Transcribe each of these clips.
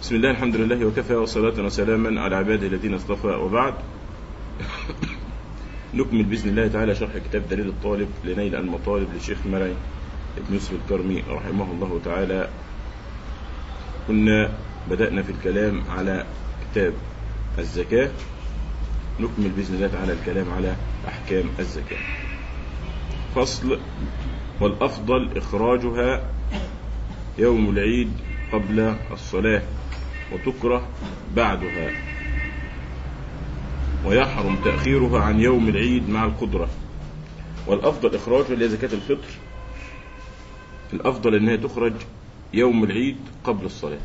بسم الله الحمد لله وكفى وصلاة وسلاما على عباده الذين اصطفى وبعد نكمل بإذن الله تعالى شرح كتاب دليل الطالب لنيل المطالب للشيخ مرعي بن يوسف الكرمي رحمه الله تعالى كنا بدأنا في الكلام على كتاب الزكاة نكمل بإذن الله تعالى الكلام على أحكام الزكاة فصل والأفضل إخراجها يوم العيد قبل الصلاة وتكره بعدها ويحرم تأخيرها عن يوم العيد مع القدرة والأفضل إخراجها اللي هي زكاة الفطر الأفضل إنها تخرج يوم العيد قبل الصلاة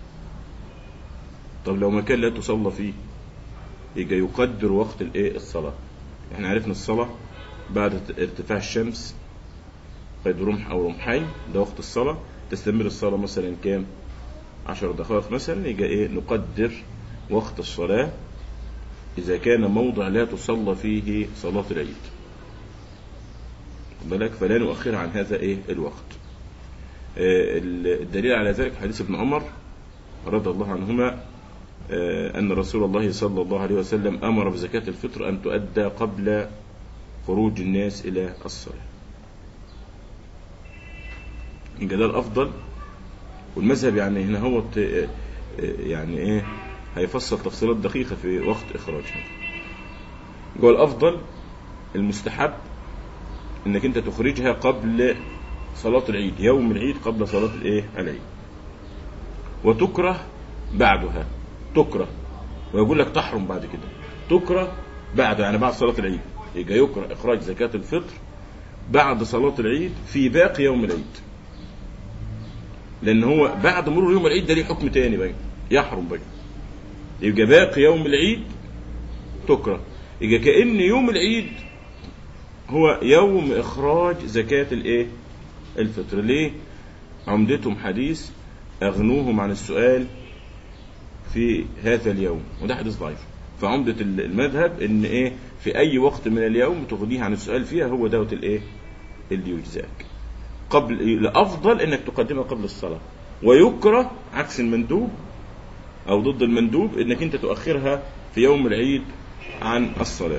طب لو مكان لا تصلى فيه يجي يقدر وقت الايه الصلاة احنا عرفنا الصلاة بعد ارتفاع الشمس قيد رمح او رمحين ده وقت الصلاة تستمر الصلاة مثلا كام عشر دقائق مثلا يجي ايه نقدر وقت الصلاة اذا كان موضع لا تصلى فيه صلاة العيد بالك فلا نؤخرها عن هذا ايه الوقت آه الدليل على ذلك حديث ابن عمر رضي الله عنهما أن رسول الله صلى الله عليه وسلم أمر بزكاة الفطر أن تؤدى قبل خروج الناس إلى الصلاة يبقى ده الأفضل والمذهب يعني هنا هو يعني إيه هيفصل تفصيلات دقيقة في وقت إخراجها هو الأفضل المستحب إنك أنت تخرجها قبل صلاة العيد يوم العيد قبل صلاة الإيه العيد وتكره بعدها تكره ويقول لك تحرم بعد كده تكره بعد يعني بعد صلاة العيد يبقى يكره إخراج زكاة الفطر بعد صلاة العيد في باقي يوم العيد لأن هو بعد مرور يوم العيد ده ليه حكم تاني بقى يحرم بقى يبقى باقي يوم العيد تكره يبقى كأن يوم العيد هو يوم إخراج زكاة الإيه؟ الفطر ليه؟ عمدتهم حديث أغنوهم عن السؤال في هذا اليوم وده حديث ضعيف فعمدة المذهب ان ايه في اي وقت من اليوم تغنيه عن السؤال فيها هو دوت الايه اللي يجزاك قبل الافضل انك تقدمها قبل الصلاة ويكره عكس المندوب او ضد المندوب انك انت تؤخرها في يوم العيد عن الصلاة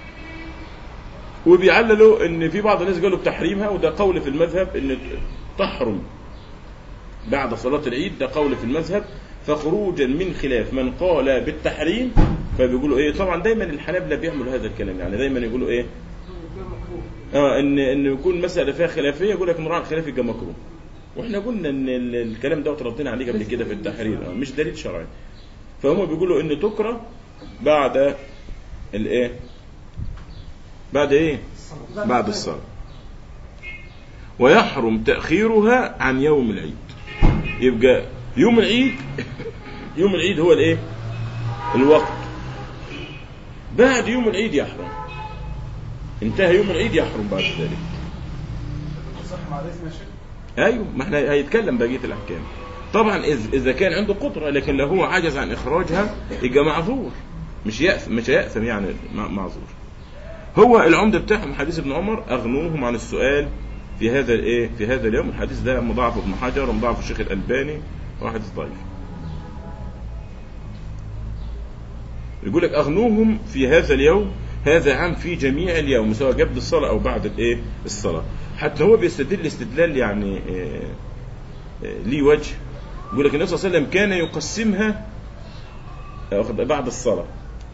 وبيعللوا ان في بعض الناس قالوا بتحريمها وده قول في المذهب ان تحرم بعد صلاة العيد ده قول في المذهب فخروجا من خلاف من قال بالتحريم فبيقولوا ايه طبعا دايما الحنابلة بيعملوا هذا الكلام يعني دايما يقولوا ايه اه ان ان يكون مسألة فيها خلافية يقول لك مراعي الخلاف يبقى مكروه واحنا قلنا ان الكلام ده ردينا عليه قبل كده في التحرير اه مش دليل شرعي فهم بيقولوا ان تكره بعد الايه بعد ايه بعد الصلاة ويحرم تأخيرها عن يوم العيد يبقى يوم العيد يوم العيد هو الايه الوقت بعد يوم العيد يحرم انتهى يوم العيد يحرم بعد ذلك ايوه ما احنا هيتكلم بقيه الاحكام طبعا اذا كان عنده قدره لكن لو هو عجز عن اخراجها يبقى معذور مش يأثم مش هيأثم يعني معذور هو العمده بتاعهم حديث ابن عمر اغنوهم عن السؤال في هذا الايه في هذا اليوم الحديث ده مضاعف ابن حجر ومضاعف الشيخ الالباني وحديث ضعيف يقول لك اغنوهم في هذا اليوم هذا عام في جميع اليوم سواء قبل الصلاه او بعد الايه الصلاه حتى هو بيستدل استدلال يعني ليه وجه يقول لك النبي صلى الله عليه وسلم كان يقسمها بعد الصلاه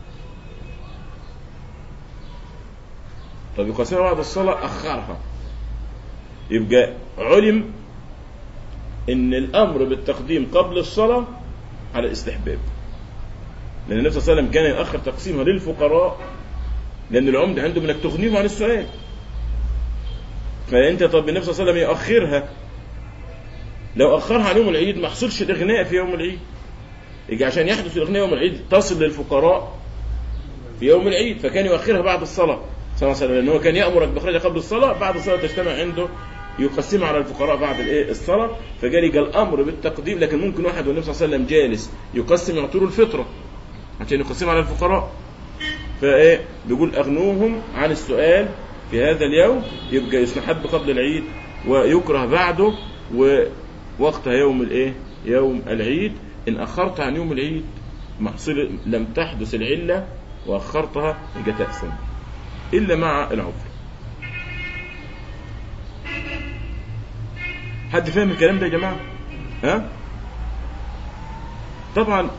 طب يقسمها بعد الصلاه اخرها يبقى علم ان الامر بالتقديم قبل الصلاه على الاستحباب لان النبي صلى الله عليه وسلم كان يؤخر تقسيمها للفقراء لان العمده عنده انك تغنيهم عن السؤال فانت طب النبي صلى الله عليه وسلم يؤخرها لو اخرها عن يوم العيد ما حصلش الاغناء في يوم العيد يجي عشان يحدث الاغناء يوم العيد تصل للفقراء في يوم العيد فكان يؤخرها بعد الصلاه صلى الله عليه وسلم لان هو كان يامرك باخراجها قبل الصلاه بعد الصلاه تجتمع عنده يقسمها على الفقراء بعد الايه الصلاه فجالي قال الامر بالتقديم لكن ممكن واحد والنبي صلى الله عليه وسلم جالس يقسم يعطوا الفطره عشان يقسمها على الفقراء فايه بيقول اغنوهم عن السؤال في هذا اليوم يبقى يستحب قبل العيد ويكره بعده ووقتها يوم الايه يوم العيد إن أخرت عن يوم العيد محصول لم تحدث العلة وأخرتها يبقى تأثم إلا مع العذر حد فاهم الكلام ده يا جماعة؟ ها؟ طبعا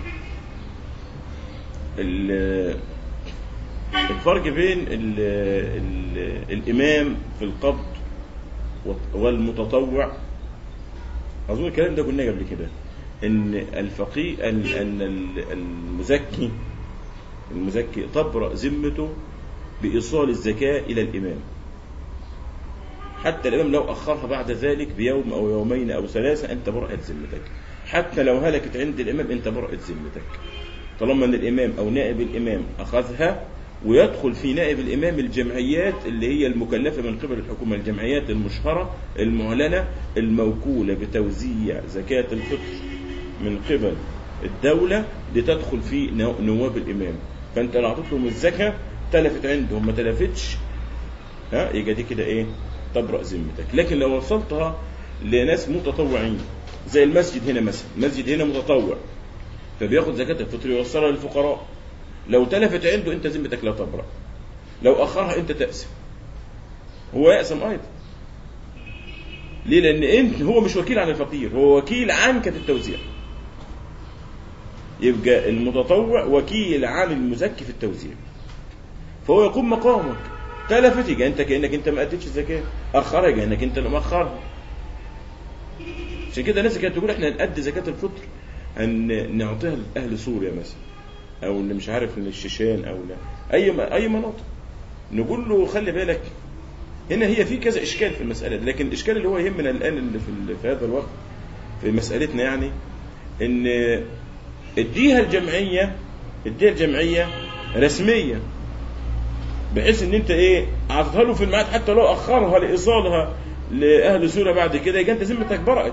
ال- الفرق بين ال ال الإمام في القبض والمتطوع أظن الكلام ده قلناه قبل كده إن الفقيه أن أن ال- المزكي المزكي تبرأ ذمته بإيصال الزكاة إلى الإمام حتى الإمام لو أخرها بعد ذلك بيوم أو يومين أو ثلاثة أنت برأت ذمتك حتى لو هلكت عند الإمام أنت برأت ذمتك طالما أن الإمام أو نائب الإمام أخذها ويدخل في نائب الإمام الجمعيات اللي هي المكلفة من قبل الحكومة الجمعيات المشهرة المعلنة الموكولة بتوزيع زكاة الفطر من قبل الدولة لتدخل في نو- نواب الإمام فأنت لو أعطيت لهم الزكاة تلفت عندهم ما تلفتش ها يبقى دي كده ايه تبرأ ذمتك لكن لو وصلتها لناس متطوعين زي المسجد هنا مثلا المسجد هنا متطوع فبياخد زكاة الفطر يوصلها للفقراء لو تلفت عنده انت ذمتك لا تبرأ لو اخرها انت تأسم هو يأسم ايضا ليه لان انت هو مش وكيل عن الفقير هو وكيل عنك في التوزيع يبقى المتطوع وكيل عن المزكي في التوزيع فهو يقوم مقامك تلفت يبقى انت كانك انت ما اديتش الزكاه اخرها يبقى انك انت اللي مأخرها عشان كده الناس كانت تقول احنا نأدي زكاه الفطر ان نعطيها لاهل سوريا مثلا او اللي مش عارف للشيشان او لا اي اي مناطق نقول له خلي بالك هنا هي في كذا اشكال في المساله دي لكن الاشكال اللي هو يهمنا الان اللي في, ال- في هذا الوقت في مسالتنا يعني ان اديها الجمعيه اديها الجمعيه رسميه بحيث ان انت ايه اعطيتها له في الميعاد حتى لو اخرها لايصالها لاهل سوريا بعد كده يبقى انت ذمتك برأت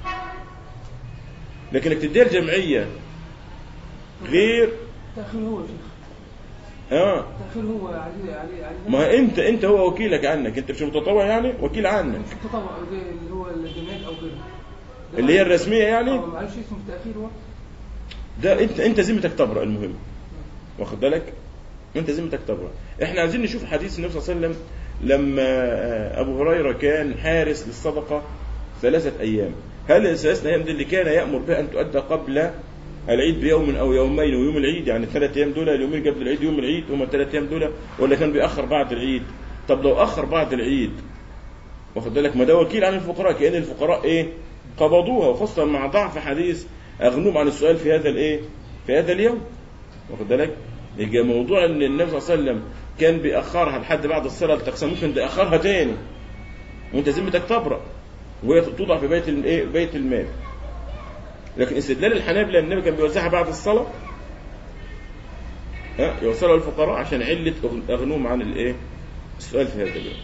لكن انك تديها الجمعيه غير تأخير هو يا شيخ اه تأخير هو عليه عليه عليه ما انت انت هو وكيلك عنك انت مش متطوع يعني وكيل عنك مش التطوع زي اللي هو الجمعيات أو كده ده اللي هي معلش- الرسميه يعني اه معلش اسمه التأخير هو ده انت انت ذمتك تبرأ المهم واخد بالك انت ذمتك تبرأ احنا عايزين نشوف حديث النبي صلى الله عليه وسلم لما آه، ابو هريره كان حارس للصدقه ثلاثه ايام هل الثلاثه ايام دي اللي كان يامر بها ان تؤدى قبل العيد بيوم او يومين ويوم العيد يعني الثلاث ايام دول اليومين قبل العيد يوم العيد هم الثلاث ايام دول ولا كان بيأخر بعد العيد طب لو اخر بعد العيد واخد بالك ما ده وكيل عن الفقراء كأن الفقراء ايه قبضوها وخاصة مع ضعف حديث اغنوم عن السؤال في هذا الايه في هذا اليوم واخد بالك يبقى موضوع ان النبي صلى الله عليه وسلم كان بيأخرها لحد بعد الصلاة لتقسم ممكن تأخرها تاني وانت ذمتك تبرأ وهي توضع في بيت الايه بيت المال لكن استدلال الحنابلة ان النبي كان بيوزعها بعد الصلاة ها يوصلها للفقراء عشان علة اغنوم عن الايه السؤال في هذا اليوم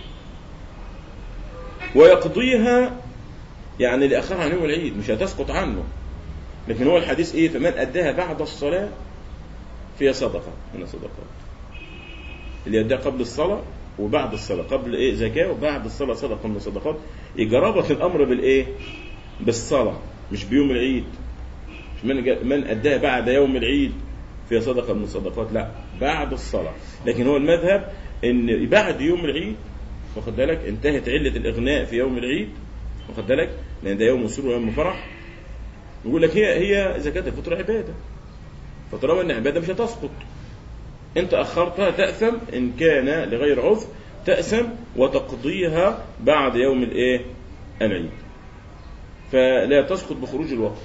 ويقضيها يعني لأخرها عن يوم العيد مش هتسقط عنه لكن هو الحديث ايه فمن أداها بعد الصلاة فهي صدقة من الصدقات اللي يديها قبل الصلاة وبعد الصلاة قبل ايه زكاة وبعد الصلاة صدقة من الصدقات يجربت الأمر بالايه بالصلاة مش بيوم العيد مش من, جا- من أداها بعد يوم العيد فهي صدقة من الصدقات لا بعد الصلاة لكن هو المذهب ان بعد يوم العيد واخد بالك انتهت علة الإغناء في يوم العيد واخد بالك لأن ده يوم سرور ويوم فرح يقول لك هي هي زكاة الفطر عبادة فطالما ان عبادة مش هتسقط انت اخرتها تأثم ان كان لغير عذر تأثم وتقضيها بعد يوم الايه العيد فلا تسقط بخروج الوقت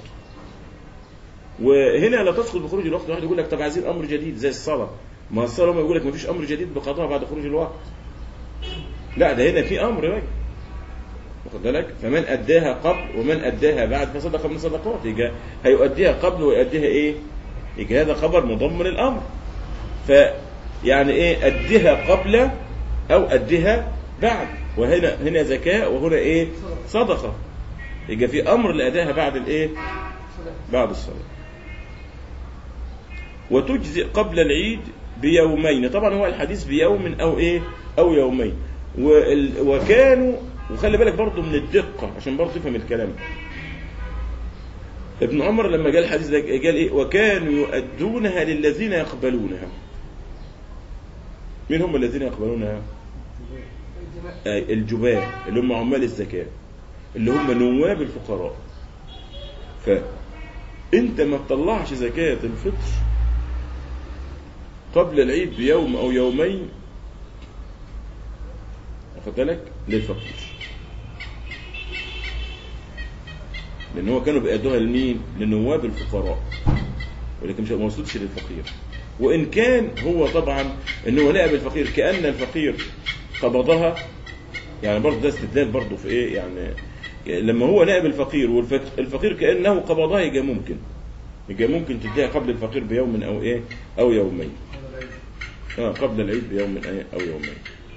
وهنا لا تسقط بخروج الوقت واحد يقول لك طب عايزين امر جديد زي الصلاه ما الصلاه ما يقول لك ما فيش امر جديد بقضاء بعد خروج الوقت لا ده هنا في امر بقى واخد بالك فمن اداها قبل ومن اداها بعد فصدقه من صدقات يبقى هيؤديها قبل ويؤديها ايه يبقى هذا خبر مضمن الامر فيعني ايه اديها قبل او اديها بعد وهنا هنا زكاه وهنا ايه صدقه يبقى في امر لادائها بعد الايه صدقة بعد الصلاة وتجزئ قبل العيد بيومين طبعا هو الحديث بيوم أو إيه أو يومين وال- وكانوا وخلي بالك برضو من الدقة عشان برضو تفهم الكلام ابن عمر لما قال الحديث ده قال ايه وكانوا يؤدونها للذين يقبلونها مين هم الذين يقبلونها الجماع آه، الجباه اللي هم عمال الزكاة اللي هم نواب الفقراء فانت ما تطلعش زكاة الفطر قبل العيد بيوم او يومين واخد بالك للفقير لان هو كانوا بيأدوها لمين لنواب الفقراء ولكن مش ما وصلتش للفقير وان كان هو طبعا ان هو لقى بالفقير كان الفقير قبضها يعني برضه ده استدلال برضه في ايه يعني لما هو نائب الفقير والفقير كانه قبضها يبقى ممكن يبقى ممكن تديها قبل الفقير بيوم او ايه او يومين اه قبل العيد بيوم ايه او يومين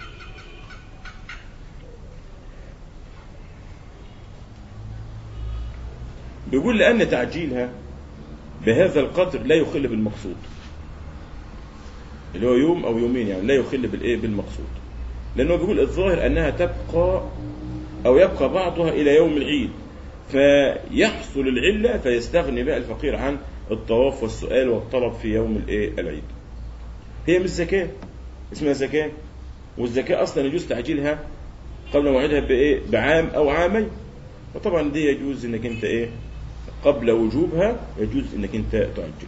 بيقول لان تعجيلها بهذا القدر لا يخل بالمقصود اللي هو يوم او يومين يعني لا يخل بالايه بالمقصود لانه بيقول الظاهر انها تبقى او يبقى بعضها الى يوم العيد فيحصل العله فيستغني بقى الفقير عن الطواف والسؤال والطلب في يوم الايه العيد هي مش زكاه اسمها زكاه والزكاه اصلا يجوز تعجيلها قبل موعدها بايه بعام او عامين وطبعا دي يجوز انك انت ايه قبل وجوبها يجوز انك انت تعجل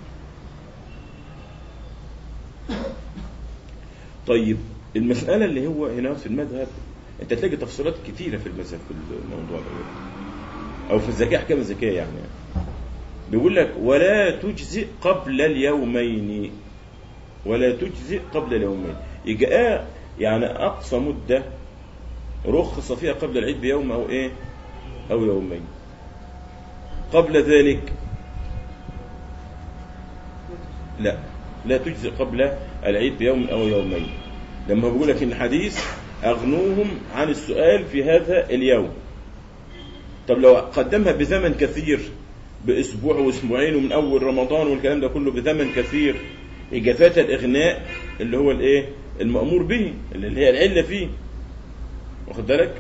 طيب المسألة اللي هو هنا في المذهب انت تلاقي تفصيلات كثيرة في المذهب في الموضوع ده او في الزكاة احكام الزكاة يعني بيقول لك ولا تجزئ قبل اليومين ولا تجزئ قبل اليومين يبقى يعني اقصى مدة رخص فيها قبل العيد بيوم او ايه او يومين قبل ذلك لا لا تجزئ قبل العيد بيوم او يومين لما بيقول لك الحديث اغنوهم عن السؤال في هذا اليوم طب لو قدمها بزمن كثير باسبوع واسبوعين ومن اول رمضان والكلام ده كله بزمن كثير يبقى فات الاغناء اللي هو الايه المامور به اللي هي العله فيه واخد بالك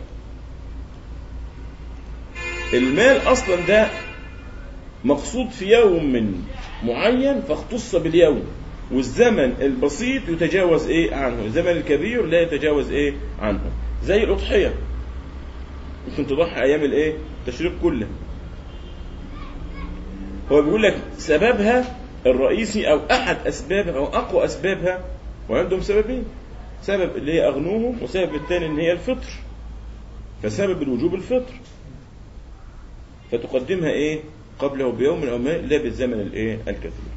المال اصلا ده مقصود في يوم من معين فاختص باليوم والزمن البسيط يتجاوز ايه عنه الزمن الكبير لا يتجاوز ايه عنه زي الاضحيه ممكن تضحي ايام الايه التشريق كله هو بيقول لك سببها الرئيسي او احد اسبابها او اقوى اسبابها وعندهم سببين سبب اللي هي اغنوهم وسبب الثاني ان هي الفطر فسبب الوجوب الفطر فتقدمها ايه قبله بيوم او ما لا بالزمن الايه الكثير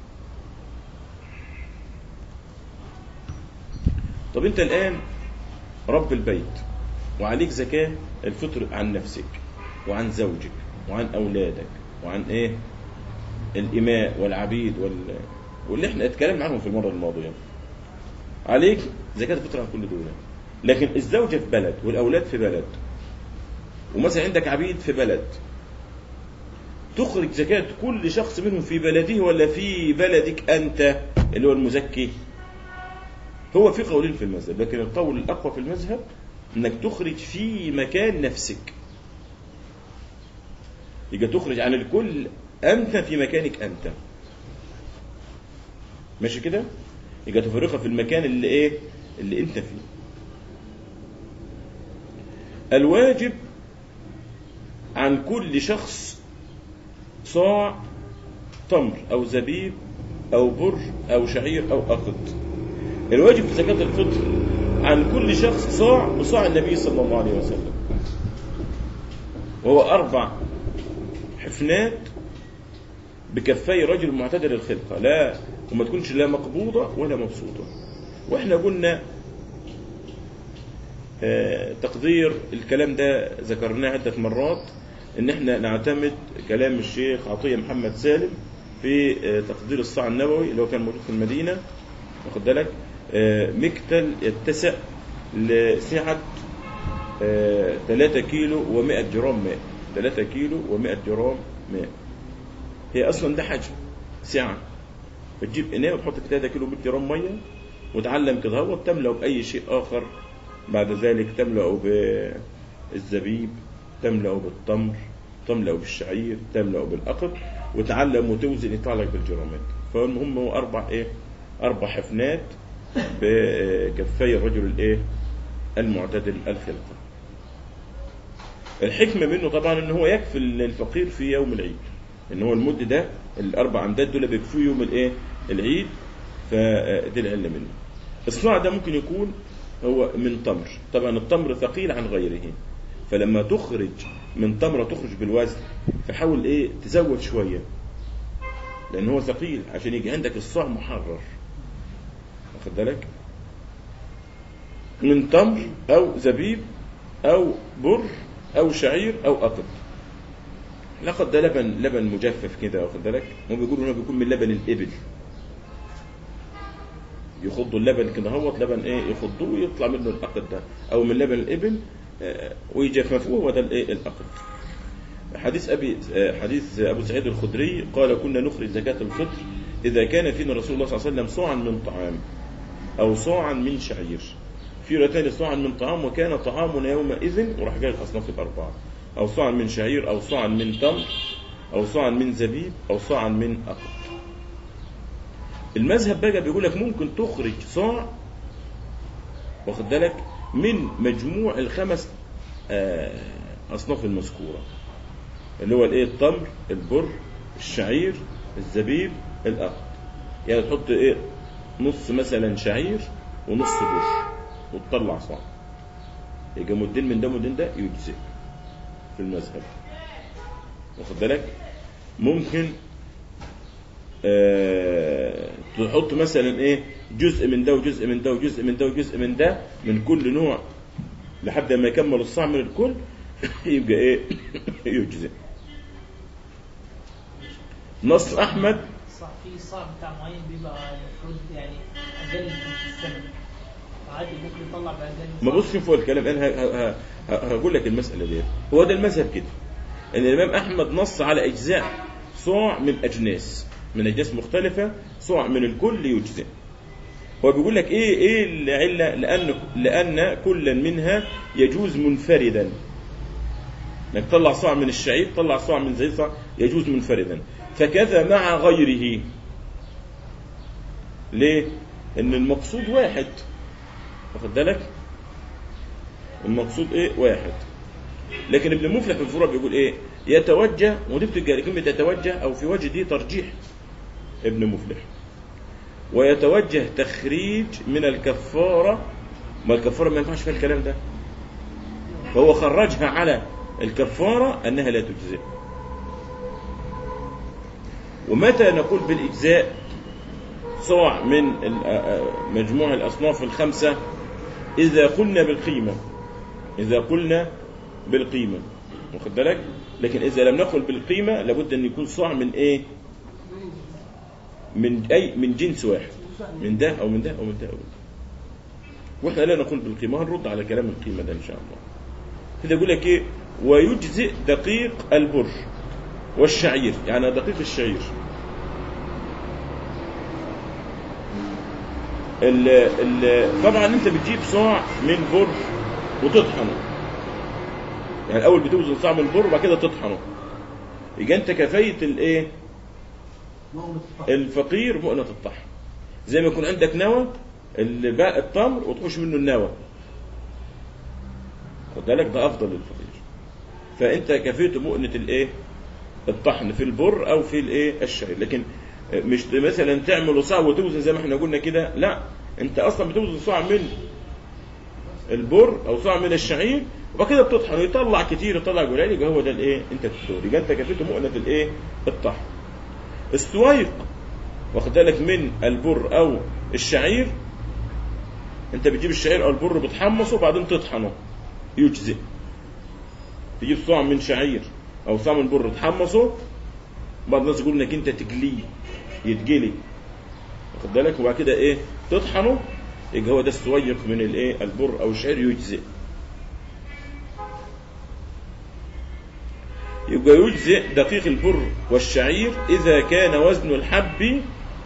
طب انت الان رب البيت وعليك زكاة الفطر عن نفسك وعن زوجك وعن اولادك وعن ايه الاماء والعبيد وال... واللي احنا اتكلمنا عنهم في المره الماضيه عليك زكاة الفطر عن كل دول لكن الزوجة في بلد والأولاد في بلد ومثلا عندك عبيد في بلد تخرج زكاة كل شخص منهم في بلده ولا في بلدك أنت اللي هو المزكي هو في قولين في المذهب لكن القول الأقوى في المذهب أنك تخرج في مكان نفسك يبقى تخرج عن الكل أنت في مكانك أنت ماشي كده يبقى تفرقها في المكان اللي ايه اللي انت فيه الواجب عن كل شخص صاع تمر او زبيب او بر او شعير او اقط الواجب في زكاة الفطر عن كل شخص صاع بصاع النبي صلى الله عليه وسلم وهو أربع حفنات بكفي رجل معتدل الخلقة لا وما تكونش لا مقبوضة ولا مبسوطة واحنا قلنا آه تقدير الكلام ده ذكرناه عدة مرات ان احنا نعتمد كلام الشيخ عطية محمد سالم في آه تقدير الصاع النبوي اللي هو كان موجود في المدينة واخد بالك آه مكتل يتسع لسعة 3 كيلو و100 جرام ماء 3 كيلو و100 جرام ماء هي اصلا ده حجم سعه بتجيب اناء وتحط 3 كيلو 100 جرام ميه وتعلم كده هو تملأ باي شيء اخر بعد ذلك تملأ بالزبيب تملأ بالتمر تملأ بالشعير تملأ بالأقط وتعلم وتوزن يطلع لك بالجرامات فالمهم هو أربع إيه أربع حفنات بكفي الرجل الإيه المعتدل الخلقة الحكمة منه طبعا ان هو يكفي الفقير في يوم العيد ان هو المد ده الاربع امداد دول بيكفوا يوم الايه العيد فدي العله منه الصاع ده ممكن يكون هو من تمر طبعا التمر ثقيل عن غيره فلما تخرج من تمره تخرج بالوزن فحاول ايه تزود شويه لان هو ثقيل عشان يجي عندك الصاع محرر واخد بالك من تمر او زبيب او بر او شعير او قطب لقد ده لبن لبن مجفف كده واخد بالك هم بيقولوا انه بيكون من لبن الابل يخضوا اللبن كده هوت لبن ايه يخضوه ويطلع منه الأقط ده او من لبن الابل آه، ويجففوه وده الايه الأقط حديث ابي آه، حديث ابو سعيد الخدري قال كنا نخرج زكاة الفطر اذا كان فينا رسول الله صلى الله عليه وسلم صاعا من طعام او صاعا من شعير في روايتين صاعا من طعام وكان طعامنا يومئذ وراح جاي الاصناف الاربعه او صاعا من شعير او صاعا من تمر او صاعا من زبيب او صاعا من اقط المذهب بقى بيقول لك ممكن تخرج صاع واخد بالك من مجموع الخمس آه، اصناف المذكوره اللي هو الايه التمر البر الشعير الزبيب الاقط يعني تحط ايه نص مثلا شعير ونص بر وتطلع صاع يبقى مدين من ده مدين ده يجزئ في المذهب واخد بالك ممكن آه تحط مثلا ايه جزء من ده وجزء من ده وجزء من ده وجزء من ده من كل نوع لحد ما يكمل الصاع من الكل يبقى ايه يجزئ نص احمد صح في صعب بتاع معين بيبقى المفروض يعني اقل من السنه عادي ممكن يطلع باقل ما بص شوف هو الكلام انا ه- ه- ه- هقول لك المساله دي هو ده المذهب كده ان الامام احمد نص على اجزاء صاع من اجناس من اجناس مختلفه صاع من الكل يجزئ هو بيقول لك ايه ايه العله لان لان كلا منها يجوز منفردا انك تطلع صاع من الشعير تطلع صاع من زيت صاع يجوز منفردا فكذا مع غيره ليه ان المقصود واحد واخد بالك المقصود ايه واحد لكن ابن مفلح في الفروع بيقول ايه يتوجه ودي بتبقى كلمه يتوجه او في وجه دي ترجيح ابن مفلح ويتوجه تخريج من الكفاره ما الكفاره ما ينفعش فيها الكلام ده فهو خرجها على الكفاره انها لا تجزئ ومتى نقول بالاجزاء صاع من ال- آ- آ- مجموع الاصناف الخمسه اذا قلنا بالقيمه اذا قلنا بالقيمه واخد بالك لكن اذا لم نقل بالقيمه لابد ان يكون صاع من ايه من اي من جنس واحد من ده او من ده او من ده او من ده واحنا لا نقول بالقيمه هنرد على كلام القيمه ده ان شاء الله كده يقول لك ايه ويجزئ دقيق البر والشعير يعني دقيق الشعير ال ال طبعا انت بتجيب صاع من بر وتطحنه يعني الاول بتوزن صاع من البر وبعد كده تطحنه يبقى انت كفيت الايه مؤونة الطعام الفقير مؤنة الطحن زي ما يكون عندك نوى اللي باقي التمر وتخش منه النوى خد بالك ده افضل للفقير فانت كفيت مؤنة الايه الطحن في البر او في الايه الشعير لكن مش مثلا تعمل صاع وتوزن زي ما احنا قلنا كده لا انت اصلا بتوزن صاع من البر او صاع من الشعير وبعد كده بتطحن ويطلع كتير يطلع قليل يبقى هو ده الايه انت تدور يبقى انت كفيته مؤنة الايه الطحن السويق واخد بالك من البر او الشعير انت بتجيب الشعير او البر بتحمصه وبعدين تطحنه يجزئ تجيب صاع من شعير او صاع من بر تحمصه بعض الناس يقول انك انت تجليه يتجلي واخد بالك وبعد كده ايه تطحنه يبقى هو ده السويق من الايه البر او الشعير يجزئ يبقى يجزئ دقيق البر والشعير إذا كان وزن الحب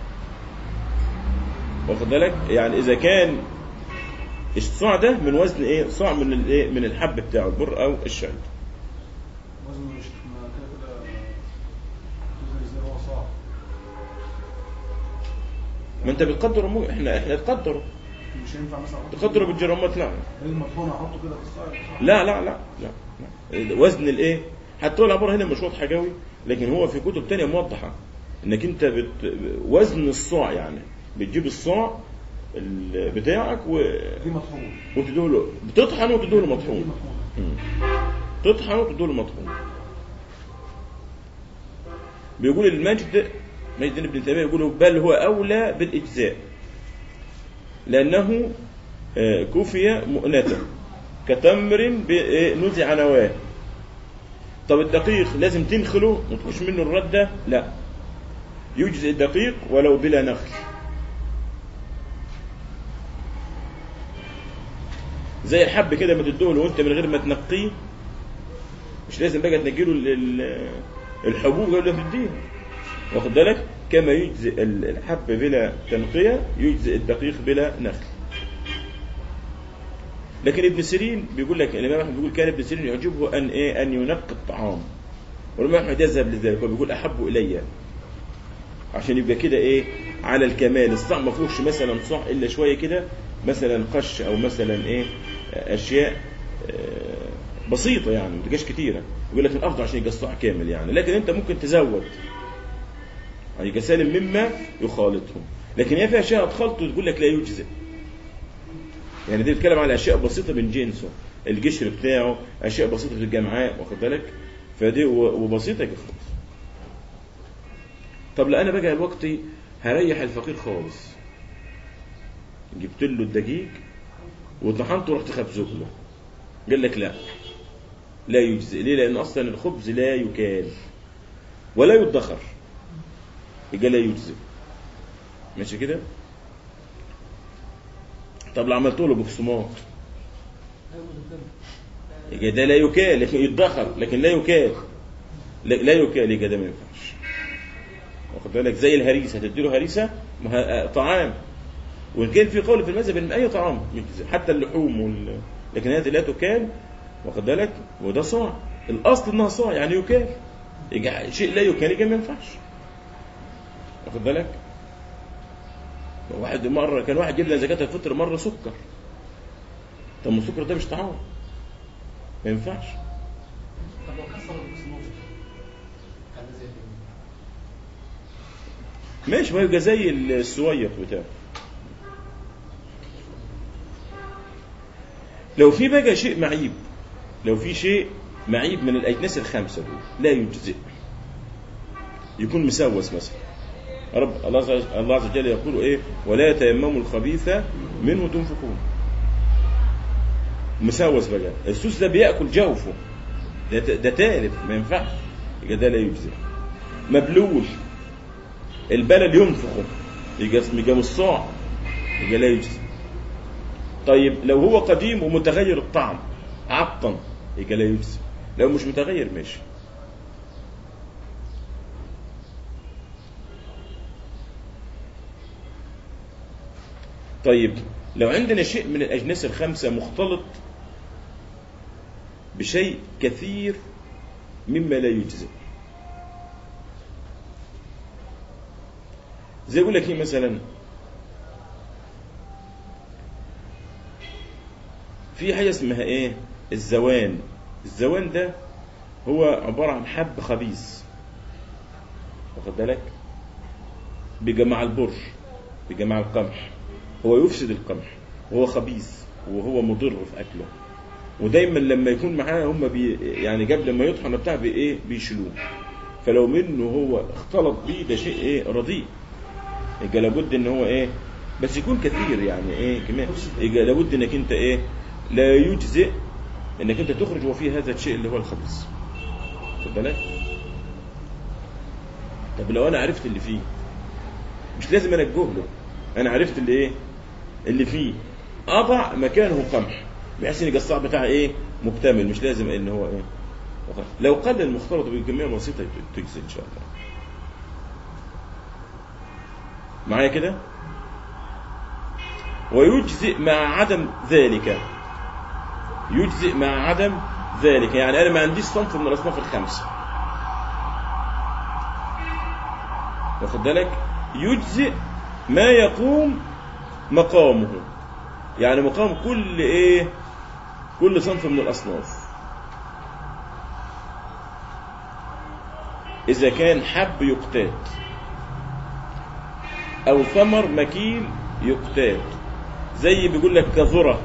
واخد بالك يعني إذا كان الصاع ده من وزن إيه صاع من الإيه من الحب بتاعه البر أو الشعير وزنه مش ما ما انت بتقدر مو احنا احنا تقدر مش هينفع مثلا أحط تقدر بالجرامات لا ايه المطحونه احطه كده في الصاع لا لا لا لا, لا. وزن الايه حتى هو العباره هنا مش واضحه قوي لكن هو في كتب تانية موضحه انك انت بت... وزن الصاع يعني بتجيب الصاع ال- بتاعك و... دي مطحون وتديه له بتطحن وتديه له دي مطحون مطحونه مم. تطحن وتديه له مطحون بيقول المجد مجد ابن تيميه يقول بل هو اولى بالاجزاء لانه آه، كفي مؤنته كتمر ب- آه، نزع نواه طب الدقيق لازم تنخله ما تخش منه الرده لا يجزئ الدقيق ولو بلا نخل زي الحب كده ما تدوه له وانت من غير ما تنقيه مش لازم بقى تنجيله ال- ال- الحبوب قبل ما تديه واخد بالك كما يجزئ ال- الحب بلا تنقية يجزئ الدقيق بلا نخل لكن ابن سيرين بيقول لك الامام احمد بيقول كان ابن سيرين يعجبه ان ايه ان ينقي الطعام والامام احمد يذهب لذلك وبيقول احب الي عشان يبقى كده ايه على الكمال الصاع ما فيهوش مثلا صاع الا شويه كده مثلا قش او مثلا ايه اشياء آه، بسيطه يعني ما تبقاش كتيره يقول لك الافضل عشان يبقى الصاع كامل يعني لكن انت ممكن تزود يعني يبقى سالم مما يخالطهم لكن هي فيها اشياء ادخلت وتقول لك لا يجزئ يعني دي بتتكلم على اشياء بسيطه من جنسه الجشر بتاعه اشياء بسيطه في الجامعات واخد بالك فدي و- وبسيطه يبقى خلاص طب لا انا بقى دلوقتي هريح الفقير خالص جبت له الدقيق وطحنته ورحت خبزه له قال لك لا لا يجزئ ليه لان اصلا الخبز لا يكال ولا يدخر يبقى لا يجزئ ماشي كده طب لو عملت له بقسماط يبقى ده لا يكال لكن يدخر لكن لا يكال لا لا يكال يبقى ده ما ينفعش واخد بالك زي الهريسه هتديله هريسه ما ه- طعام وان كان في قول في المذهب ان اي طعام يجزي حتى اللحوم وال... لكن هذه لا تكال واخد بالك وده صاع الاصل انها صاع يعني يكال يجي شيء لا يكال يجي ما ينفعش واخد بالك واحد مره كان واحد جاب لنا زكاه الفطر مره سكر طب ما السكر ده مش طعام ما ينفعش طب لو كسر البقسماط حاجه زي كده ماشي ما يبقى زي السويق بتاعه لو في بقى شيء معيب لو في شيء معيب من الاجناس الخمسه دول لا يجزئ يكون مسوس مثلا رب الله عز وجل- الله عز وجل يقول ايه ولا يتيمموا الخبيث منه تنفقون مسوس بقى السوس ده بياكل جوفه ده ده تالف ما ينفعش يبقى ده لا يجزئ مبلول البلد ينفخه يبقى يبقى مش صاع يبقى لا يجزي طيب لو هو قديم ومتغير الطعم عطن يبقى لا يجزي لو مش متغير ماشي طيب لو عندنا شيء من الأجناس الخمسة مختلط بشيء كثير مما لا يجزئ زي يقول لك ايه مثلا في حاجه اسمها ايه الزوان الزوان ده هو عباره عن حب خبيث واخد بالك بيجي مع البر بيجي مع القمح هو يفسد القمح وهو خبيث وهو مضر في اكله ودايما لما يكون معاه هم بي يعني قبل ما يطحن بتاع بي ايه بيشيلوه فلو منه هو اختلط بيه ده شيء ايه رديء يبقى لابد ان هو ايه بس يكون كثير يعني ايه كمان يبقى لابد انك انت ايه لا يجزئ انك انت تخرج وفي هذا الشيء اللي هو الخبيث خد بالك طب لو انا عرفت اللي فيه مش لازم انا له انا عرفت اللي ايه اللي فيه اضع مكانه قمح بحيث ان يبقى الصاع بتاعي ايه مكتمل مش لازم ان هو ايه لو قل المختلط بكميه بسيطه تجزي ان شاء الله معايا كده ويجزئ مع عدم ذلك يجزئ مع عدم ذلك يعني انا ما عنديش صنف من الاصناف الخمسه واخد بالك يجزئ ما يقوم مقامه يعني مقام كل ايه كل صنف من الاصناف اذا كان حب يقتات او ثمر مكيل يقتات زي بيقول لك كذره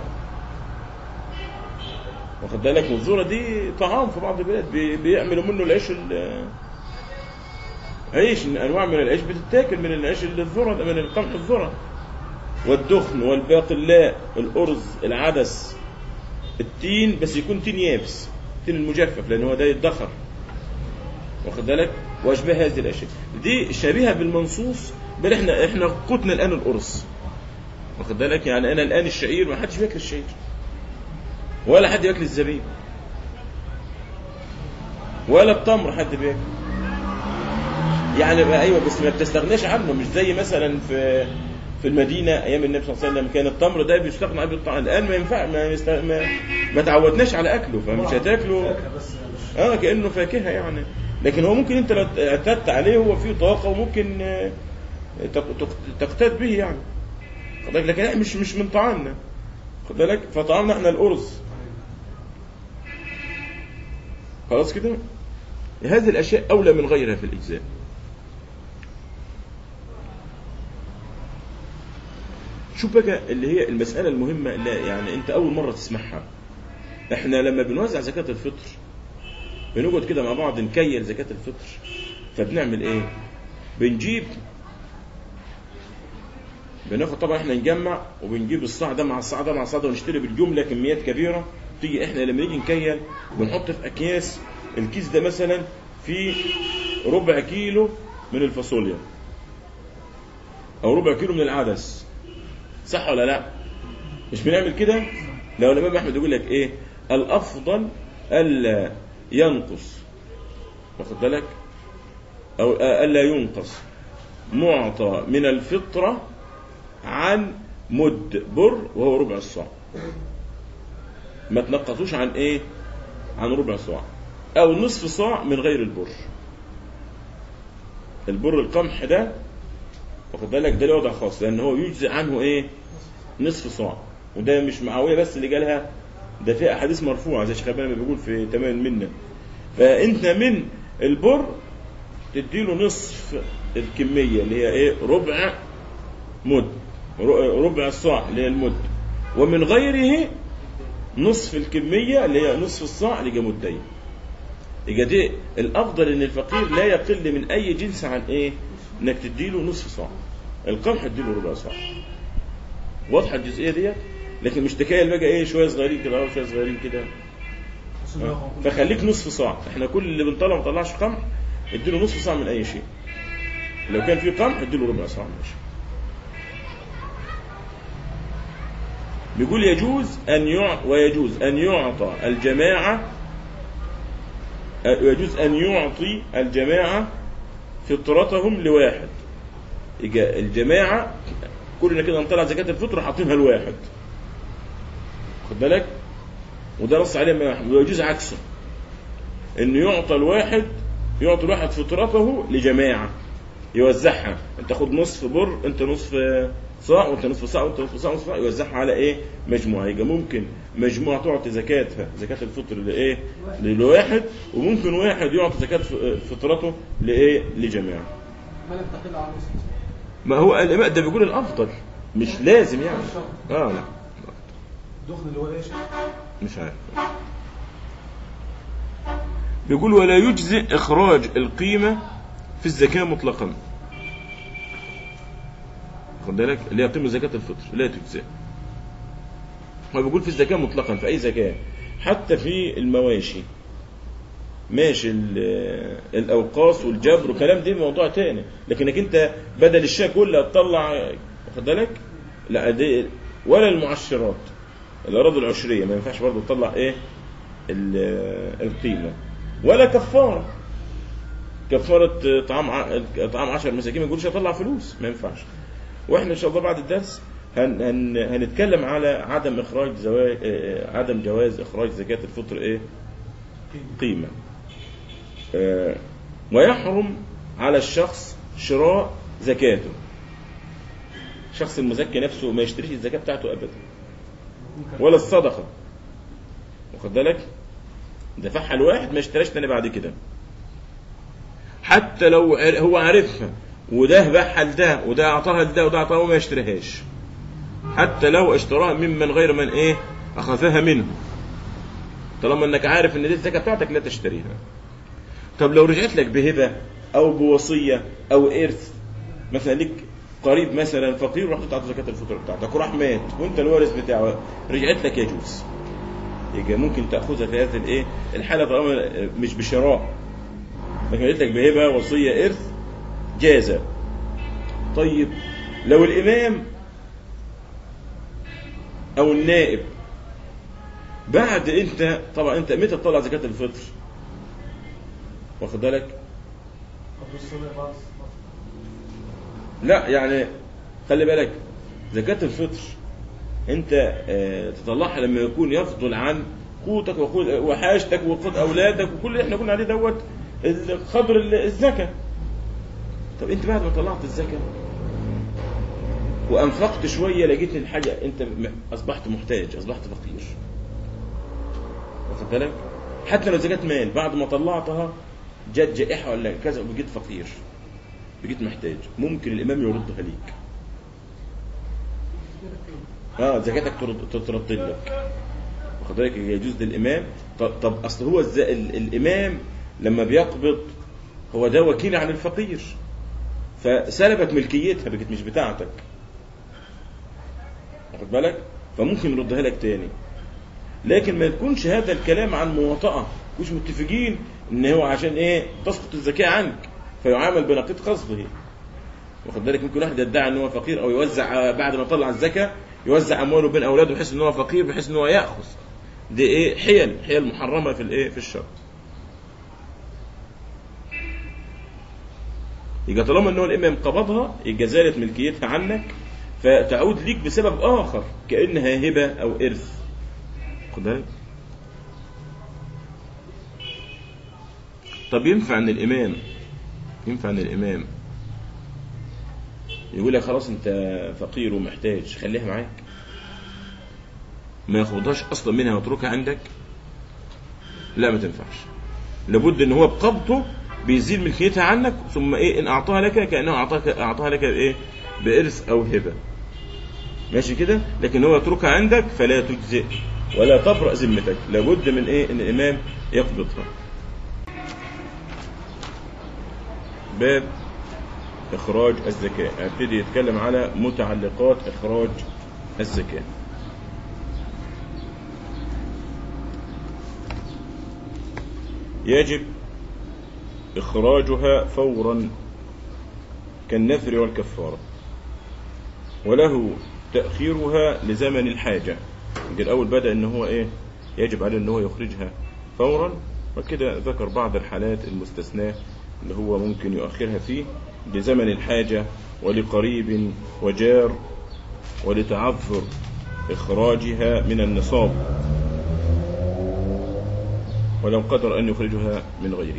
واخد بالك والذره دي طعام في بعض البلاد بي- بيعملوا منه العيش ال- عيش انواع من العيش بتتاكل من العيش الذره ده من القمح الذره والدخن والباقلاء الارز العدس التين بس يكون تين يابس التين المجفف لان هو ده يتدخر واخد بالك واشباه هذه الاشياء دي شبيهه بالمنصوص بل احنا احنا قوتنا الان الارز واخد بالك يعني انا الان الشعير ما حدش بياكل الشعير ولا حد ياكل الزبيب ولا التمر حد بياكل يعني بقى ايوه بس ما بتستغناش عنه مش زي مثلا في في المدينه ايام النبي صلى الله عليه وسلم كان التمر ده بيستغنى عنه بالطعام الان ما ينفع ما, يست... ما ما تعودناش على اكله فمش هتاكله فاكهة بس مش اه كانه فاكهه يعني لكن هو ممكن انت لو اعتدت عليه هو فيه طاقه وممكن آه، تق- تق- تقتات به يعني خد بالك لكن إحنا مش مش من طعامنا خد بالك فطعامنا احنا الارز خلاص كده هذه الاشياء اولى من غيرها في الاجزاء شوف بقى اللي هي المساله المهمه اللي يعني انت اول مره تسمعها احنا لما بنوزع زكاه الفطر بنقعد كده مع بعض نكيل زكاه الفطر فبنعمل ايه بنجيب بناخد طبعا احنا نجمع وبنجيب الصاع ده مع الصاع ده مع الصاع ده ونشتري بالجمله كميات كبيره تيجي احنا لما نيجي نكيل بنحط في اكياس الكيس ده مثلا فيه ربع كيلو من الفاصوليا او ربع كيلو من العدس صح ولا لا مش بنعمل كده لو الامام احمد يقول لك ايه الافضل الا ينقص واخد بالك او الا ينقص معطى من الفطره عن مد بر وهو ربع الصاع ما تنقصوش عن ايه عن ربع صاع او نصف صاع من غير البر البر القمح ده واخد بالك ده له وضع خاص لان هو يجزي عنه ايه نصف صاع وده مش معاويه بس اللي جالها ده في احاديث مرفوعه زي شيخ الألباني ما بيقول في تمام منا فانت من البر تديله نصف الكميه اللي هي ايه ربع مد ر- ربع الصاع اللي هي المد ومن غيره نصف الكميه اللي هي نصف الصاع اللي هي مدين يبقى دي الافضل ان الفقير لا يقل من اي جنس عن ايه انك تديله نصف صاع القمح تديله ربع صاع واضحه الجزئيه ديت لكن مش تكايل بقى ايه شويه صغيرين كده أو شويه صغيرين كده بس ده هو- فخليك نصف صاع احنا كل اللي بنطلع ما طلعش قمح اديله نصف صاع من اي شيء لو كان في قمح اديله ربع صاع ماشي بيقول يجوز ان يع... ويجوز ان يعطى الجماعه يجوز ان يعطي الجماعه فطرتهم لواحد يجي الجماعه كلنا كده نطلع زكاه الفطر حاطينها لواحد خد بالك وده نص عليه الإمام أحمد ويجوز عكسه انه يعطى الواحد يعطي الواحد فطرته لجماعه يوزعها انت خد نصف بر انت نصف صاع وانت نصف صاع وانت نصف صاع ونصف صاع يوزعها على ايه مجموعه يبقى ممكن مجموعه تعطي زكاتها زكاه الفطر لايه لواحد وممكن واحد يعطي زكاه ف- فطرته لايه لجماعه ما لم تقل عن نصف ما هو الامام ده بيقول الافضل مش لازم يعني اه لا الدخن اللي هو ايه يا شيخ؟ مش عارف بيقول ولا يجزئ إخراج القيمة في الزكاة مطلقا خد بالك اللي هي قيمة زكاة الفطر لا تجزئ هو بيقول في الزكاة مطلقا في أي زكاة حتى في المواشي ماشي ال- الأوقاص والجبر وكلام دي موضوع تاني لكنك أنت بدل الشاة كلها تطلع واخد بالك لا دي ولا المعشرات الأراضي العشرية ما ينفعش برضه تطلع إيه ال- القيمة ولا كفارة كفارة طعام ع- طعام 10 مساكين ما يقولش اطلع فلوس ما ينفعش واحنا ان شاء الله بعد الدرس هن هن هنتكلم على عدم اخراج زواج عدم جواز اخراج زكاة الفطر ايه قيمة آه، ويحرم على الشخص شراء زكاته الشخص المزكي نفسه ما يشتريش الزكاه بتاعته ابدا ولا الصدقه واخد بالك دفعها الواحد ما اشتراش تاني بعد كده حتى لو عر- هو عارفها وده باعها لده وده اعطاها لده وده اعطاها وما يشتريهاش حتى لو اشتراها ممن غير من ايه اخذها منه طالما انك عارف ان دي الزكاه بتاعتك لا تشتريها طب لو رجعت لك بهبه او بوصيه او ارث مثلا ليك قريب مثلا فقير ورحت تعطي زكاه الفطر بتاعتك وراح مات وانت الوارث بتاعه رجعت لك يجوز يبقى ممكن تاخذها في هذه الايه الحاله طالما مش بشراء لكن قلت لك بهبه وصيه ارث جاز طيب لو الامام او النائب بعد انت طبعا انت متى تطلع زكاه الفطر واخد بالك قبل الصلاة بعد الصلاة. لا يعني خلي بالك زكاة الفطر انت آه، تطلعها لما يكون يفضل عن قوتك وقوت وحاجتك وقوت اولادك وكل اللي احنا قلنا عليه دوت قدر ال- الزكاة طب انت بعد ما طلعت الزكاة وانفقت شوية لقيت الحاجة انت م- اصبحت محتاج اصبحت فقير واخد بالك حتى لو زكاة مال بعد ما طلعتها جت جائحة ولا كذا وبقيت فقير بقيت محتاج ممكن الامام يردها ليك اه زكاتك ترد- تترد لك واخد بالك يجوز للامام طب, طب اصل هو الز... ال... الامام لما بيقبض هو ده وكيل عن الفقير فسلبت ملكيتها بقت مش بتاعتك واخد بالك فممكن يردها لك تاني لكن ما يكونش هذا الكلام عن مواطأة مش متفقين ان هو عشان ايه تسقط الزكاة عنك فيعامل بنقيض قصده واخد بالك ممكن واحد يدعي ان هو فقير او يوزع بعد ما طلع الزكاة يوزع امواله بين اولاده بحيث ان هو فقير بحيث ان هو ياخذ دي ايه حيل حيل محرمة في الايه في الشرع يبقى طالما ان هو الامام قبضها يبقى زالت ملكيتها عنك فتعود ليك بسبب اخر كانها هبه او ارث خد بالك طب ينفع ان الامام ينفع ان الامام يقول لك خلاص انت فقير ومحتاج خليها معاك ما ياخدهاش اصلا منها ويتركها عندك لا ما تنفعش لابد ان هو بقبضه بيزيل ملكيتها عنك ثم ايه ان اعطاها لك كانه اعطاك اعطاها لك بايه بارث او هبه ماشي كده لكن هو يتركها عندك فلا تجزئ ولا تبرأ ذمتك لابد من ايه ان الامام يقبضها باب اخراج الزكاه هبتدي يتكلم على متعلقات اخراج الزكاه يجب إخراجها فورا كالنذر والكفارة وله تأخيرها لزمن الحاجة يبقى الأول بدأ إن هو إيه يجب عليه إن هو يخرجها فورا وكده ذكر بعض الحالات المستثناة اللي هو ممكن يؤخرها فيه لزمن الحاجة ولقريب وجار ولتعذر إخراجها من النصاب ولو قدر أن يخرجها من غيره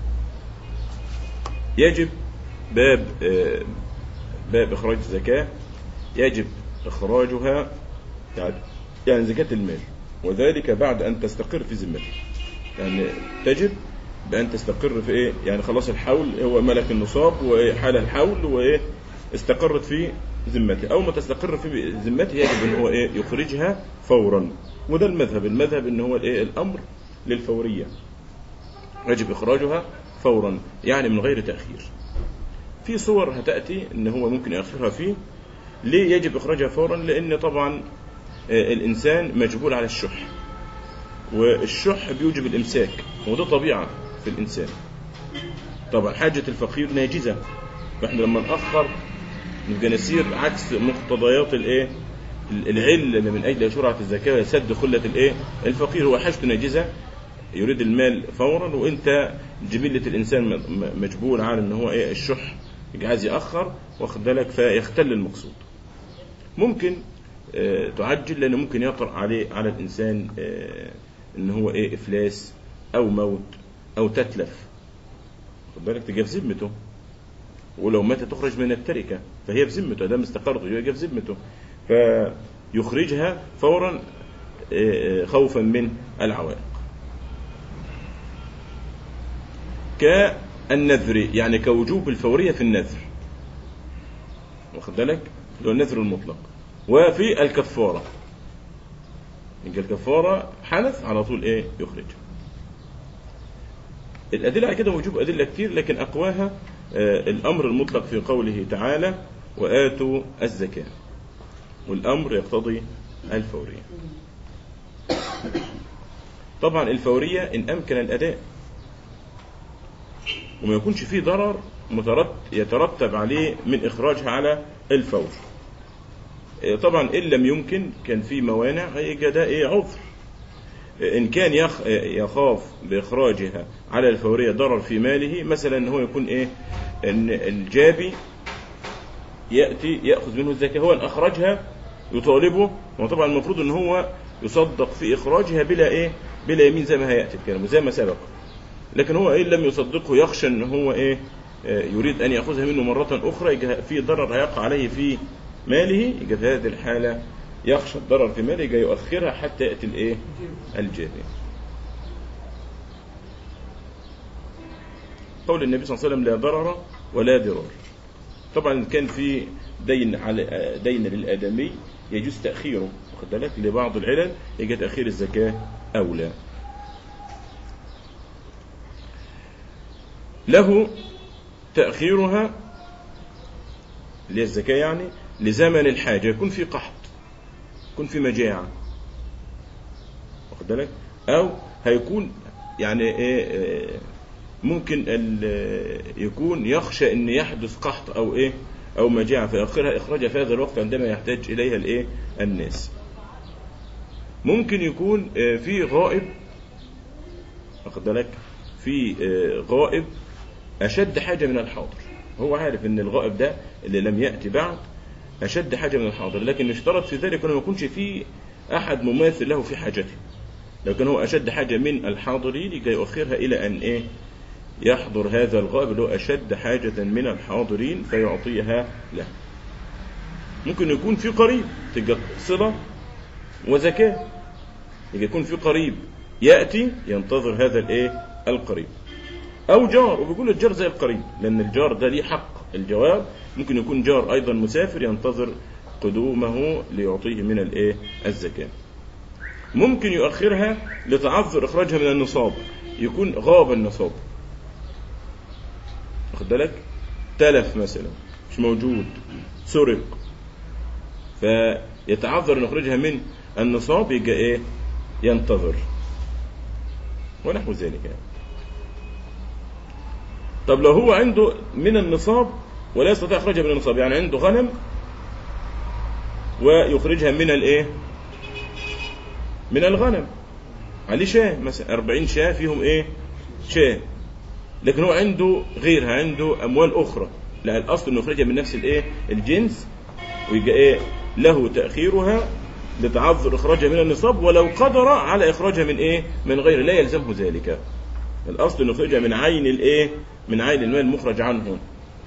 يجب باب آه، باب إخراج الزكاة يجب إخراجها يعني يعني زكاة المال وذلك بعد أن تستقر في ذمته يعني تجب بأن تستقر في إيه يعني خلاص الحول هو ملك النصاب وحال الحول وإيه استقرت في ذمته أو ما تستقر في ذمته يجب أن هو إيه يخرجها فورا وده المذهب المذهب أن هو الإيه الأمر للفورية يجب إخراجها فورا يعني من غير تأخير في صور هتأتي ان هو ممكن يأخرها فيه ليه يجب إخراجها فورا لأن طبعا آه، الإنسان مجبول على الشح والشح بيوجب الإمساك وده طبيعة في الإنسان طبعا حاجة الفقير ناجزة فإحنا لما نأخر نبقى نسير عكس مقتضيات الإيه العلة اللي من أجل شرعة الزكاة سد خلة الإيه الفقير هو حاجته ناجزة يريد المال فورا وانت جبلة الانسان م- م- مجبول على ان هو ايه الشح يبقى عايز ياخر واخد بالك فيختل المقصود ممكن آه، تعجل لان ممكن يطرأ عليه على الانسان آه، ان هو ايه افلاس او موت او تتلف واخد بالك تبقى في ذمته ولو مات تخرج من التركة فهي في ذمته ده مستقر يبقى في ذمته فيخرجها فورا آه، آه، خوفا من العوائق كالنذر يعني كوجوب الفورية في النذر واخد بالك اللي هو النذر المطلق وفي الكفارة يبقى الكفارة حدث على طول ايه يخرج الأدلة على كده وجوب أدلة كتير لكن أقواها آه، الأمر المطلق في قوله تعالى وآتوا الزكاة والأمر يقتضي الفورية طبعا الفورية إن أمكن الأداء وما يكونش فيه ضرر مترت- يترتب عليه من إخراجها على الفور إيه طبعا إن لم يمكن كان في موانع هيبقى ده إيه عذر إيه إن كان يخ يخاف بإخراجها على الفورية ضرر في ماله مثلا إن هو يكون إيه إن الجابي يأتي يأخذ منه الزكاة هو إن أخرجها يطالبه وطبعا المفروض إن هو يصدق في إخراجها بلا إيه بلا يمين زي ما هيأتي الكلام زي ما سبق لكن هو إيه لم يصدقه يخشى إن هو إيه آه، يريد أن يأخذها منه مرة أخرى يجي في ضرر هيقع عليه في ماله يجي في هذه الحالة يخشى الضرر في ماله يجي يؤخرها حتى يأتي الإيه الجاري قول النبي صلى الله عليه وسلم لا ضرر ولا ضرار طبعا كان في دين على دين للآدمي يجوز تأخيره واخد بالك لبعض العلل يجي تأخير الزكاة أولى له تأخيرها اللي هي الزكاة يعني لزمن الحاجة يكون في قحط يكون في مجاعة واخد بالك أو هيكون يعني إيه إيه، ممكن ال- يكون يخشى ان يحدث قحط او ايه او مجاعة فيأخرها اخراجها في هذا الوقت عندما يحتاج اليها الايه الناس ممكن يكون آه، في غائب واخد بالك في آه، غائب اشد حاجة من الحاضر هو عارف ان الغائب ده اللي لم يأتي بعد اشد حاجة من الحاضر لكن اشترط في ذلك انه ما يكونش في احد مماثل له في حاجته لو كان هو اشد حاجة من الحاضرين يجي يؤخرها الى ان ايه يحضر هذا الغائب اللي هو أشد حاجة من الحاضرين فيعطيها له ممكن يكون في قريب تبقى صلة وزكاة يجي يكون في قريب يأتي ينتظر هذا الايه القريب أو جار وبيقول الجار زي القريب لأن الجار ده ليه حق الجواب ممكن يكون جار أيضا مسافر ينتظر قدومه ليعطيه من الايه الزكاة ممكن يؤخرها لتعذر إخراجها من النصاب يكون غاب النصاب واخد بالك تلف مثلا مش موجود سرق فيتعذر ان يخرجها من النصاب يبقى ايه ينتظر ونحو ذلك يعني. طب لو هو عنده من النصاب ولا يستطيع اخراجها من النصاب يعني عنده غنم ويخرجها من الايه من الغنم عليه شاه مثلا 40 شاه فيهم ايه شاه لكن هو عنده غيرها عنده اموال اخرى لا الاصل انه يخرجها من نفس الايه الجنس ويبقى ايه له تاخيرها لتعذر اخراجها من النصاب ولو قدر على اخراجها من ايه من غير لا يلزمه ذلك الاصل انه يخرجها من عين الايه من عين المال المخرج عنه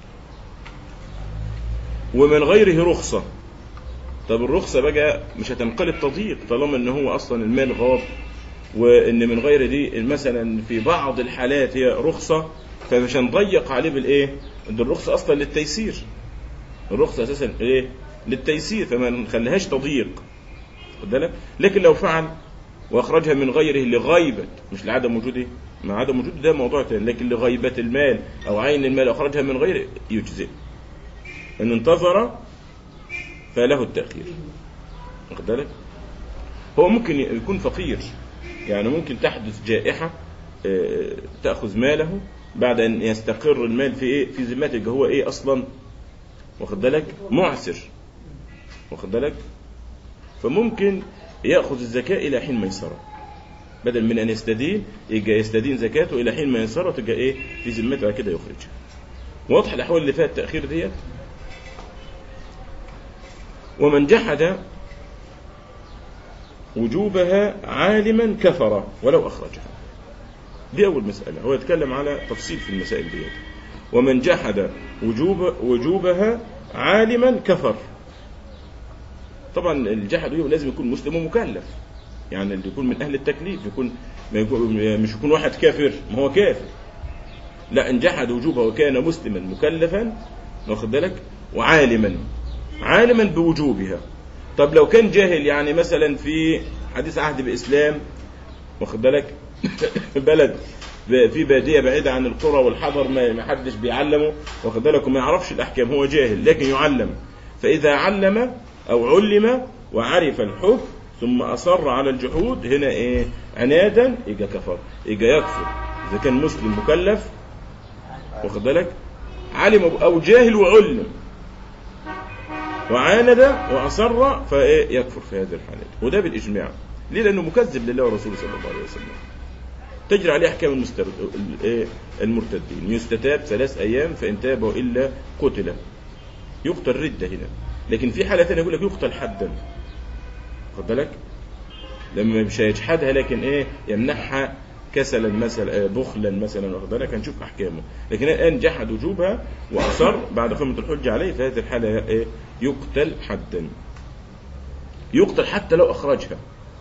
ومن غيره رخصه طب الرخصه بقى مش هتنقلب تضييق طالما ان هو اصلا المال غاب وان من غير دي مثلا في بعض الحالات هي رخصه فمش هنضيق عليه بالايه؟ ده الرخصه اصلا للتيسير. الرخصه اساسا ايه؟ للتيسير فما نخليهاش تضييق. خد بالك؟ لكن لو فعل واخرجها من غيره لغيبه مش لعدم وجوده مع عدم وجوده ده موضوع تاني لكن لغيبه المال او عين المال اخرجها من غيره يجزئ. ان انتظر فله التاخير. واخد بالك؟ هو ممكن يكون فقير يعني ممكن تحدث جائحة آه، تأخذ ماله بعد أن يستقر المال في إيه في ذمتك هو إيه أصلا واخد بالك معسر واخد بالك فممكن يأخذ الزكاة إلى حين ميسرة بدل من أن يستدين يجي يستدين زكاته إلى حين ميسرة وتبقى إيه في ذمته بعد كده يخرجها واضح الأحوال اللي فيها التأخير ديت ومن جحد وجوبها عالما كفر ولو أخرجها دي أول مسألة هو يتكلم على تفصيل في المسائل دي ومن جحد وجوب وجوبها عالما كفر طبعا الجحد وجوب لازم يكون مسلم ومكلف يعني اللي يكون من اهل التكليف يكون ما يكون مش يكون واحد كافر ما هو كافر لا ان جحد وجوبها وكان مسلما مكلفا واخد بالك وعالما عالما بوجوبها طب لو كان جاهل يعني مثلا في حديث عهد باسلام واخد بالك بلد في باديه بعيده عن القرى والحضر ما ما حدش بيعلمه واخد بالك وما يعرفش الاحكام هو جاهل لكن يعلم فاذا علم او علم وعرف الحكم ثم اصر على الجحود هنا ايه عنادا يجي كفر يجي يكفر اذا كان مسلم مكلف واخد بالك علم او جاهل وعلم وعاند واصر فايه يكفر في هذه الحالات وده بالاجماع ليه لانه مكذب لله ورسوله صلى الله عليه وسلم تجري عليه احكام المستر... ال- إيه؟ المرتدين يستتاب ثلاث ايام فان تاب والا قتل يقتل رده هنا لكن في حاله ثانيه يقول لك يقتل حدا خد بالك لما مش هيجحدها لكن ايه يمنحها كسلا مثلا آه، بخلا مثلا واخد بالك هنشوف احكامه لكن الان جحد وجوبها واصر بعد قيمه الحجه عليه في هذه الحاله ايه يقتل حدا يقتل حتى لو اخرجها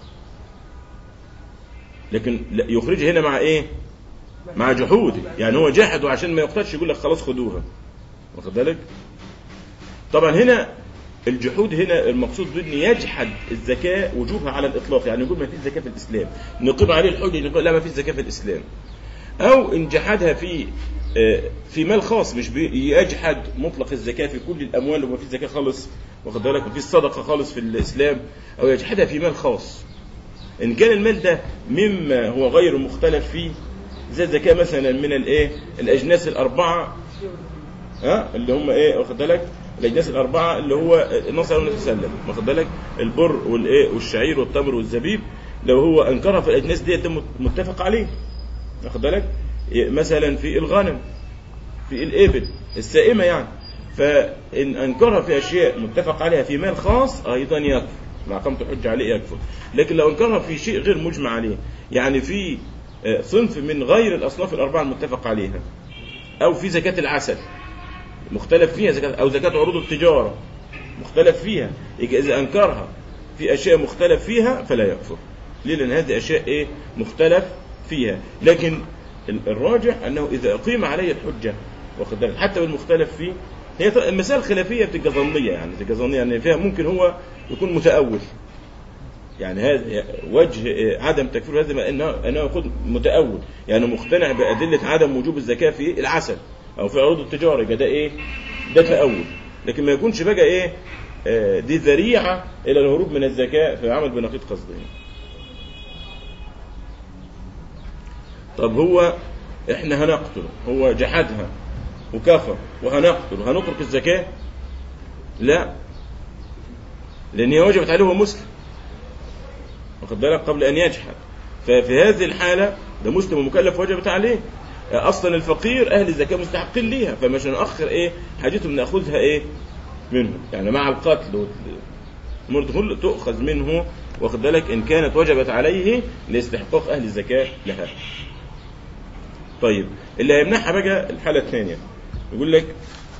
لكن لا يخرجها هنا مع ايه مع جحوده يعني هو جحد وعشان ما يقتلش يقول لك خلاص خدوها واخد بالك طبعا هنا الجحود هنا المقصود بأن يجحد الزكاة وجوبها على الإطلاق يعني يقول ما فيش زكاة في الإسلام نقيم عليه الحجة نقول لا ما فيش زكاة في الإسلام أو إن جحدها في آه، في مال خاص مش بي- يجحد مطلق الزكاة في كل الأموال وما فيش زكاة خالص واخد بالك وفي صدقة خالص في الإسلام أو يجحدها في مال خاص إن كان المال ده مما هو غير مختلف فيه زي الزكاة مثلا من الإيه الأجناس الأربعة ها اللي هم ايه واخد بالك الاجناس الاربعه اللي هو النص عليه النبي صلى الله عليه وسلم واخد بالك البر والايه والشعير والتمر والزبيب لو هو انكرها في الاجناس ديت ده متفق عليه واخد بالك إيه مثلا في الغنم في الابل السائمه يعني فان انكرها في اشياء متفق عليها في مال خاص ايضا يكفر مع قامة الحجة عليه يكفر لكن لو انكرها في شيء غير مجمع عليه يعني في آه، صنف من غير الاصناف الاربعه المتفق عليها او في زكاه العسل مختلف فيها زكاة أو زكاة عروض التجارة مختلف فيها يجي إذا أنكرها في أشياء مختلف فيها فلا يكفر ليه لأن هذه أشياء إيه مختلف فيها لكن ال- الراجح أنه إذا أقيم عليه الحجة واخد بالك حتى بالمختلف فيه هي ط- المسائل الخلافية بتبقى ظنية يعني بتبقى ظنية يعني فيها ممكن هو يكون متأول يعني هذا وجه إيه، عدم تكفير هذا انه انه يكون متأول يعني مقتنع بأدلة عدم وجوب الزكاة في العسل او في عروض التجاره يبقى ده ايه ده تأول لكن ما يكونش بقى ايه آه، دي ذريعه الى الهروب من الزكاه في عمل بنقيض قصده طب هو احنا هنقتله هو جحدها وكفر وهنقتله هنترك الزكاه لا لان هي وجبت عليه هو مسلم واخد بالك قبل ان يجحد ففي هذه الحاله ده مسلم ومكلف وجبت عليه اصلا الفقير اهل الزكاه مستحقين ليها فمش هنأخر ايه حاجتهم ناخذها ايه منه يعني مع القتل وال- الامور دي كله تؤخذ منه واخد بالك ان كانت وجبت عليه لاستحقاق اهل الزكاه لها طيب اللي هيمنعها بقى الحاله الثانيه يقول لك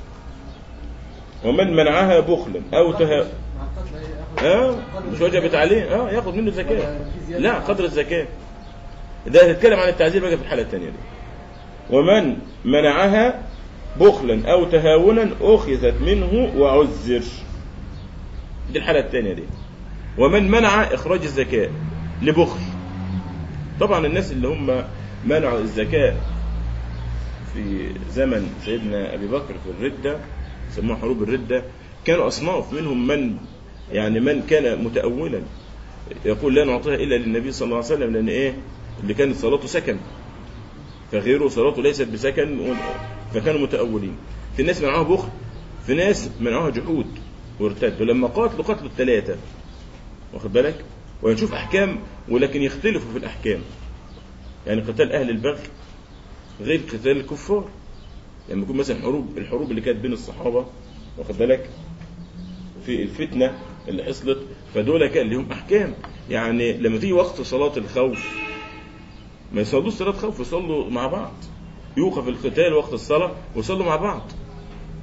ومن منعها بخلا او تها مع القتل ايه ياخد اه قدر مش وجبت عليه اه ياخد منه زكاه ولا في زيادة لا على قدر الزكاه ده هنتكلم عن التعزير بقى في الحاله الثانيه دي ومن منعها بخلا او تهاونا اخذت منه وعزر دي الحاله الثانيه دي ومن منع اخراج الزكاه لبخل طبعا الناس اللي هم منعوا الزكاه في زمن سيدنا ابي بكر في الرده سموها حروب الرده كانوا اصناف منهم من يعني من كان متاولا يقول لا نعطيها الا للنبي صلى الله عليه وسلم لان ايه اللي كانت صلاته سكن فغيره صلاته ليست بسكن و- فكانوا متأولين في ناس منعوها بخل في ناس منعوها جحود وارتدوا لما قاتلوا قتلوا الثلاثة واخد بالك ونشوف أحكام ولكن يختلفوا في الأحكام يعني قتال أهل البغي غير قتال الكفار لما يكون مثلا حروب الحروب اللي كانت بين الصحابة واخد بالك في الفتنة اللي حصلت فدول كان لهم أحكام يعني لما تيجي وقت صلاة الخوف ما يصلوش صلاة خوف يصلوا مع بعض يوقف القتال وقت الصلاة ويصلوا مع بعض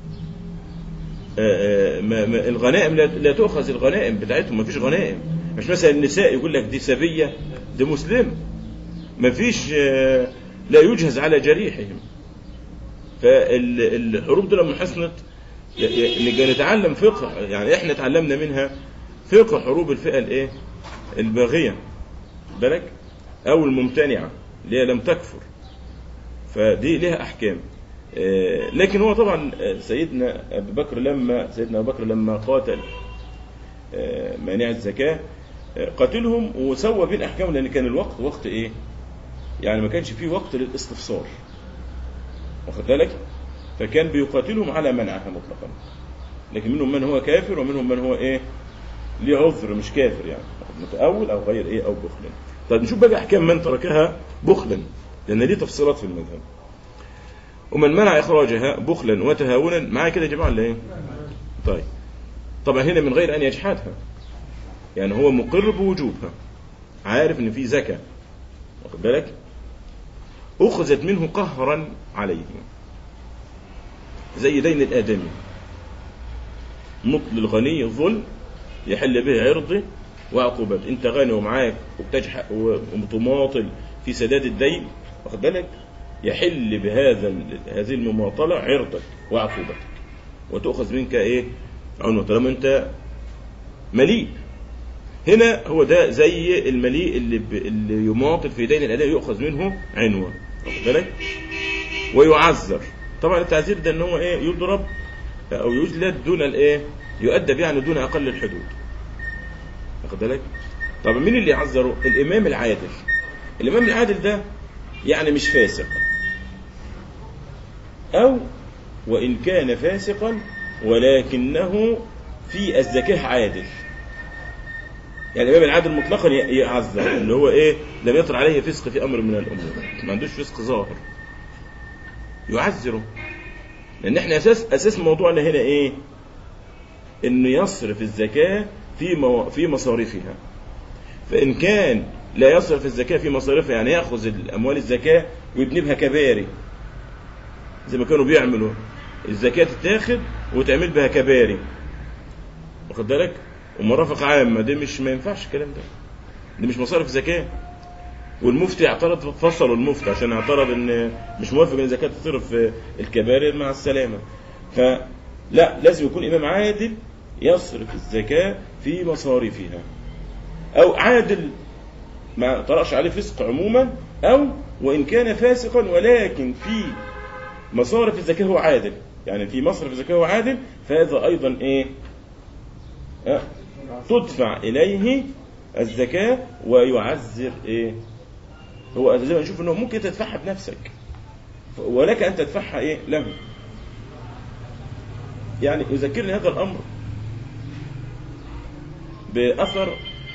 آه، ما ما الغنائم لا, لا تؤخذ الغنائم بتاعتهم ما فيش غنائم مش مثلا النساء يقول لك دي سبيه دي مسلم ما فيش آه، لا يجهز على جريحهم فالحروب دي لما حصلت ي- ي- نبقى نتعلم فقه يعني احنا اتعلمنا منها فقه حروب الفئه الايه الباغيه بالك او الممتنعه اللي هي لم تكفر فدي لها احكام آه، لكن هو طبعا آه، سيدنا ابو بكر لما سيدنا ابو بكر لما قاتل آه، مانع الزكاه آه، قاتلهم وسوى بين احكامهم لان كان الوقت وقت ايه يعني ما كانش فيه وقت للاستفسار واخد بالك فكان بيقاتلهم على منعها مطلقا لكن منهم من هو كافر ومنهم من هو ايه ليه عذر مش كافر يعني متأول او غير ايه او بخلا طيب نشوف بقى احكام من تركها بخلا لان دي تفصيلات في المذهب ومن منع اخراجها بخلا وتهاونا معايا كده يا جماعه ولا ايه طيب طبعا هنا من غير ان يجحدها يعني هو مقر بوجوبها عارف ان في زكاه واخد بالك اخذت منه قهرا عليه زي دين الادمي مطل الغني الظلم يحل به عرضه وعقوبته انت غني ومعاك وبتجحق ومتماطل في سداد الدين واخد بالك يحل بهذا ال- هذه المماطله عرضك وعقوبتك وتؤخذ منك ايه عنوه طالما انت مليء هنا هو ده زي المليء اللي ب... اللي يماطل في دين الاداء يؤخذ منه عنوه واخد بالك ويعذر طبعا التعذير ده ان هو ايه يضرب او يجلد دون الايه يؤدب يعني دون اقل الحدود واخد بالك طب مين اللي يعذره الامام العادل الامام العادل ده يعني مش فاسق او وان كان فاسقا ولكنه في الزكاه عادل يعني الامام العادل مطلقا ي- يعذر اللي هو ايه لم يطر عليه فسق في امر من الامور ما عندوش فسق ظاهر يعذره لان احنا اساس اساس موضوعنا هنا ايه انه يصرف الزكاه في مو... في مصاريفها فان كان لا يصرف الزكاه في مصاريفها يعني ياخذ الاموال الزكاه ويبني بها كباري زي ما كانوا بيعملوا الزكاه تتاخد وتعمل بها كباري واخد بالك ومرافق عامه دي مش ما ينفعش الكلام ده دي مش مصارف زكاه والمفتي اعترض فصلوا المفتي عشان اعترض ان مش موافق ان الزكاه تصرف في الكبائر مع السلامه فلا لازم يكون امام عادل يصرف الزكاه في مصاريفها او عادل ما طرأش عليه فسق عموما او وان كان فاسقا ولكن في مصارف الزكاه هو عادل يعني في مصرف الزكاه هو عادل فهذا ايضا ايه آه، تدفع اليه الزكاه ويعذر ايه هو زي ما نشوف انه ممكن تدفعها بنفسك ولك ان تدفعها ايه له يعني يذكرني هذا الامر باثر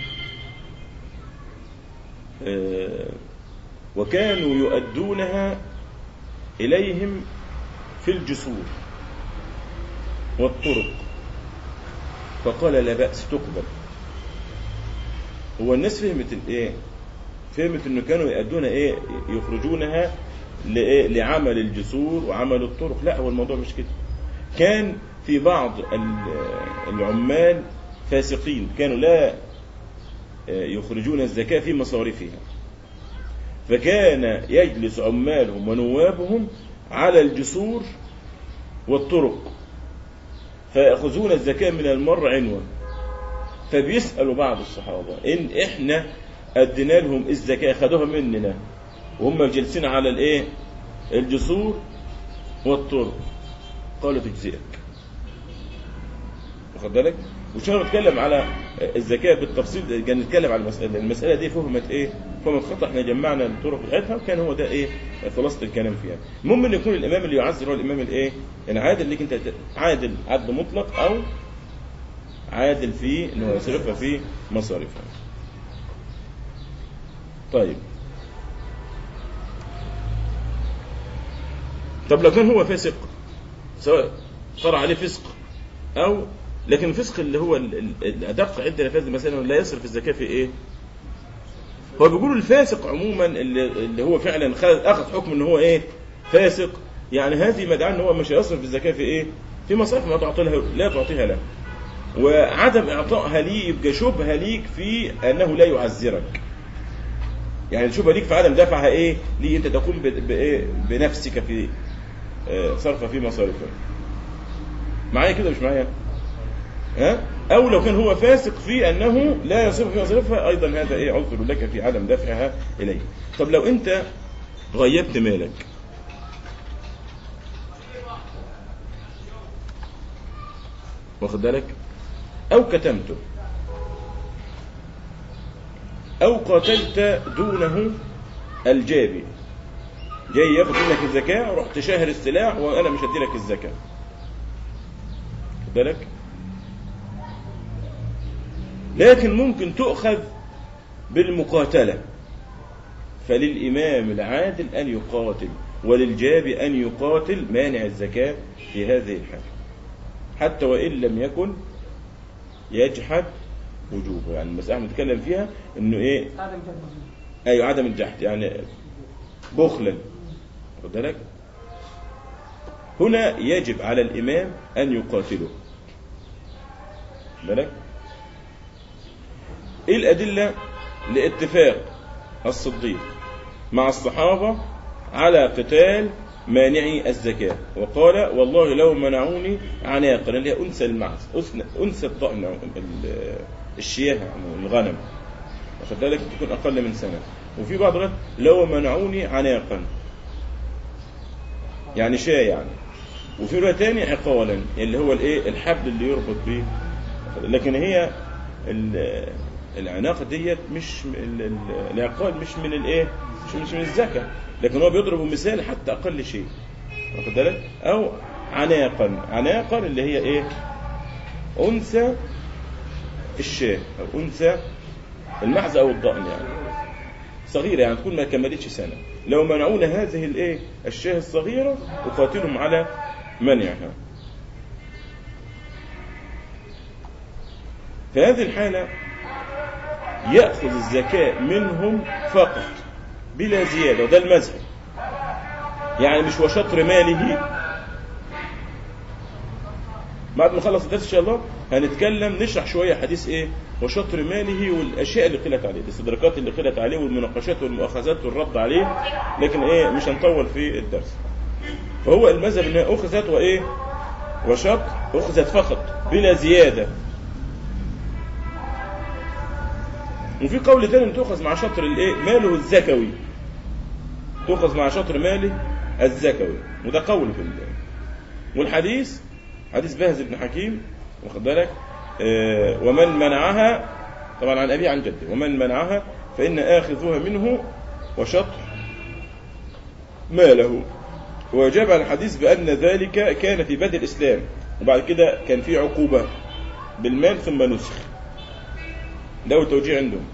آه، وكانوا يؤدونها اليهم في الجسور والطرق فقال لا باس تقبل هو الناس فهمت الايه فهمت انه كانوا يأدون ايه يخرجونها لإيه؟ لعمل الجسور وعمل الطرق لا هو الموضوع مش كده كان في بعض ال- العمال فاسقين كانوا لا يخرجون الزكاة في مصاريفها فكان يجلس عمالهم ونوابهم على الجسور والطرق فيأخذون الزكاة من المر عنوة فبيسألوا بعض الصحابة إن إحنا أدينا لهم الزكاة خدوها مننا وهم جالسين على الإيه الجسور والطرق قالوا تجزئك واخد بالك مش انا بتكلم على الزكاه بالتفصيل كان نتكلم على المساله المساله دي فهمت ايه فهمت خطا احنا جمعنا الطرق بتاعتها وكان هو ده ايه خلاصه الكلام فيها المهم ان يكون الامام اللي يعذر هو الامام الايه يعني عادل ليك انت عادل عدل مطلق او عادل في انه يصرفها في مصاريفها طيب طب لو كان هو فاسق سواء طرأ عليه فسق او لكن الفسق اللي هو ال- ال- الادق عندنا في هذه المساله لا يصرف الزكاه في ايه؟ هو بيقولوا الفاسق عموما اللي, اللي هو فعلا خد اخذ حكم ان هو ايه؟ فاسق يعني هذه مدعاه ان هو مش هيصرف الزكاه في ايه؟ في في مصارف ما تعطي لها لا تعطيها له وعدم اعطائها ليه يبقى شبهه ليك في انه لا يعذرك يعني الشبهه ليك في عدم دفعها ايه ليه انت تقوم ب- بايه بنفسك في آه، صرفها في مصارفها معايا كده مش معايا ها او لو كان هو فاسق في انه لا يصرف في مصارفها ايضا هذا ايه عذر لك في عدم دفعها اليه طب لو انت غيبت مالك واخد بالك او كتمته او قاتلت دونه الجابي جاي ياخد منك الزكاه ورحت شاهر السلاح وانا مش هدي لك الزكاه واخد بالك لكن ممكن تؤخذ بالمقاتله فللإمام العادل أن يقاتل وللجاب أن يقاتل مانع الزكاة في هذه الحالة حتى وإن لم يكن يجحد وجوبه يعني المسألة اللي بنتكلم فيها إنه إيه عدم جهد أيوة عدم الجحد يعني بخلا واخد بالك هنا يجب على الإمام أن يقاتله واخد بالك إيه الأدلة لاتفاق الصديق مع الصحابة على قتال مانعي الزكاة وقال والله لو منعوني عناقا اللي هي أنثى المعز أنثى- أنثى الضأن أو ال- الشياه عموماً، الغنم واخد بالك تكون أقل من سنة وفي بعض الروايات لو منعوني عناقا يعني شاة يعني وفي رواية تاني عقالا اللي هو الايه الحبل اللي يربط بيه لكن هي ال- العناقة ديت مش ال- ال- العقال مش من الايه مش مش من الزكاة لكن هو بيضرب مثال حتى اقل شيء واخد بالك او عناقا عناقا اللي هي ايه انثى الشاه او انثى المعزة او الضأن يعني صغيرة يعني تكون ما كملتش سنة لو منعونا هذه الايه الشاه الصغيرة أقاتلهم على منعها في هذه الحالة يأخذ الزكاة منهم فقط بلا زيادة وده المذهب يعني مش وشطر ماله بعد ما نخلص الدرس ان شاء الله هنتكلم نشرح شويه حديث ايه وشطر ماله والاشياء اللي قيلت عليه الاستدراكات اللي قيلت عليه والمناقشات والمؤاخذات والرد عليه لكن ايه مش هنطول في الدرس فهو المذهب انها اخذت وايه وشطر اخذت فقط بلا زياده وفي قول تاني ان تؤخذ مع شطر الايه ماله الزكوي تؤخذ مع شطر ماله الزكوي وده قول في الله والحديث حديث بهز بن حكيم واخد بالك آه، ومن منعها طبعا عن ابي عن جده ومن منعها فان اخذها منه وشطر ماله وجاب على الحديث بان ذلك كان في بدء الاسلام وبعد كده كان في عقوبه بالمال ثم نسخ ده التوجيه عندهم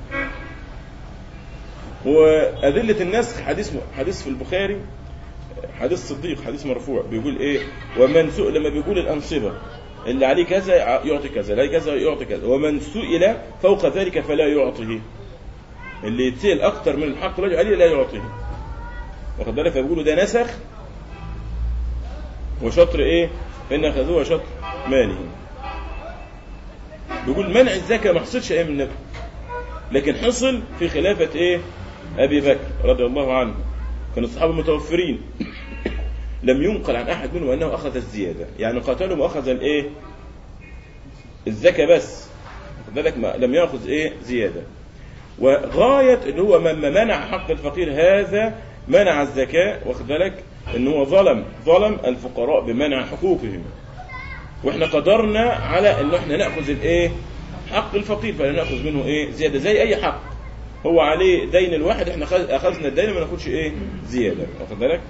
وأدلة النسخ حديث حديث في البخاري حديث صديق حديث مرفوع بيقول ايه ومن سئل لما بيقول الأنصبة اللي عليه كذا يعطي كذا لا كذا يعطي كذا ومن سئل فوق ذلك فلا يعطيه اللي يتسأل أكتر من الحق الذي عليه لا يعطيه واخد بالك فبيقولوا ده نسخ وشطر ايه فإن أخذوه شطر ماله بيقول منع الزكاة ما حصلش أيام النبي لكن حصل في خلافة إيه أبي بكر رضي الله عنه كان الصحابة متوفرين لم ينقل عن أحد منهم أنه أخذ الزيادة يعني قاتلهم وأخذ الإيه الزكاة بس واخد بالك ما لم يأخذ إيه زيادة وغاية اللي هو من منع حق الفقير هذا منع الزكاة واخد بالك إن هو ظلم ظلم الفقراء بمنع حقوقهم واحنا قدرنا على ان احنا ناخذ الايه حق الفقير فلا ناخذ منه ايه زياده زي اي حق هو عليه دين الواحد احنا خذ- اخذنا الدين ما ناخدش ايه زياده واخد بالك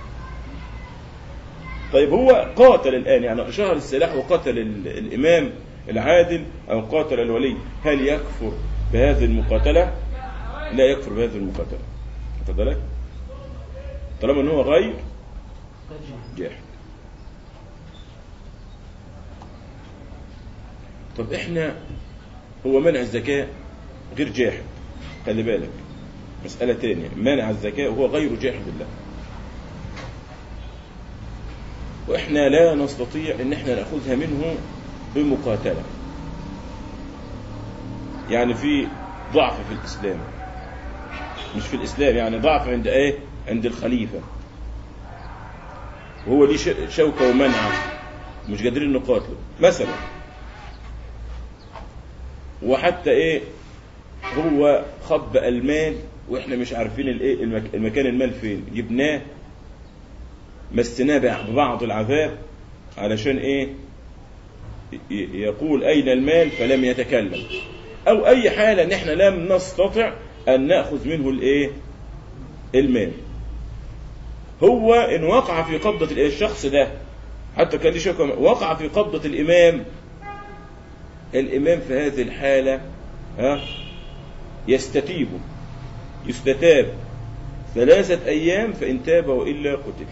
طيب هو قاتل الان يعني شهر السلاح وقتل ال- الامام العادل او قاتل الولي هل يكفر بهذه المقاتله لا يكفر بهذه المقاتله واخد بالك طالما ان هو غير جاحد طب احنا هو منع الزكاة غير جاحد خلي بالك مسألة تانية منع الزكاة وهو غير جاحد الله واحنا لا نستطيع ان احنا ناخذها منه بمقاتله يعني في ضعف في الاسلام مش في الاسلام يعني ضعف عند ايه عند الخليفه وهو ليه ش- شوكه ومنعه مش قادرين نقاتله مثلا وحتى ايه هو خب المال واحنا مش عارفين الايه المك... المكان المال فين جبناه مسناه بع- ببعض العذاب علشان ايه ي- يقول اين المال فلم يتكلم او اي حاله ان احنا لم نستطع ان ناخذ منه الايه المال هو ان وقع في قبضه الإيه؟ الشخص ده حتى كان ليه شكوى وقع في قبضه الامام الامام في هذه الحاله ها يستتيب يستتاب ثلاثة أيام فإن تاب وإلا قتل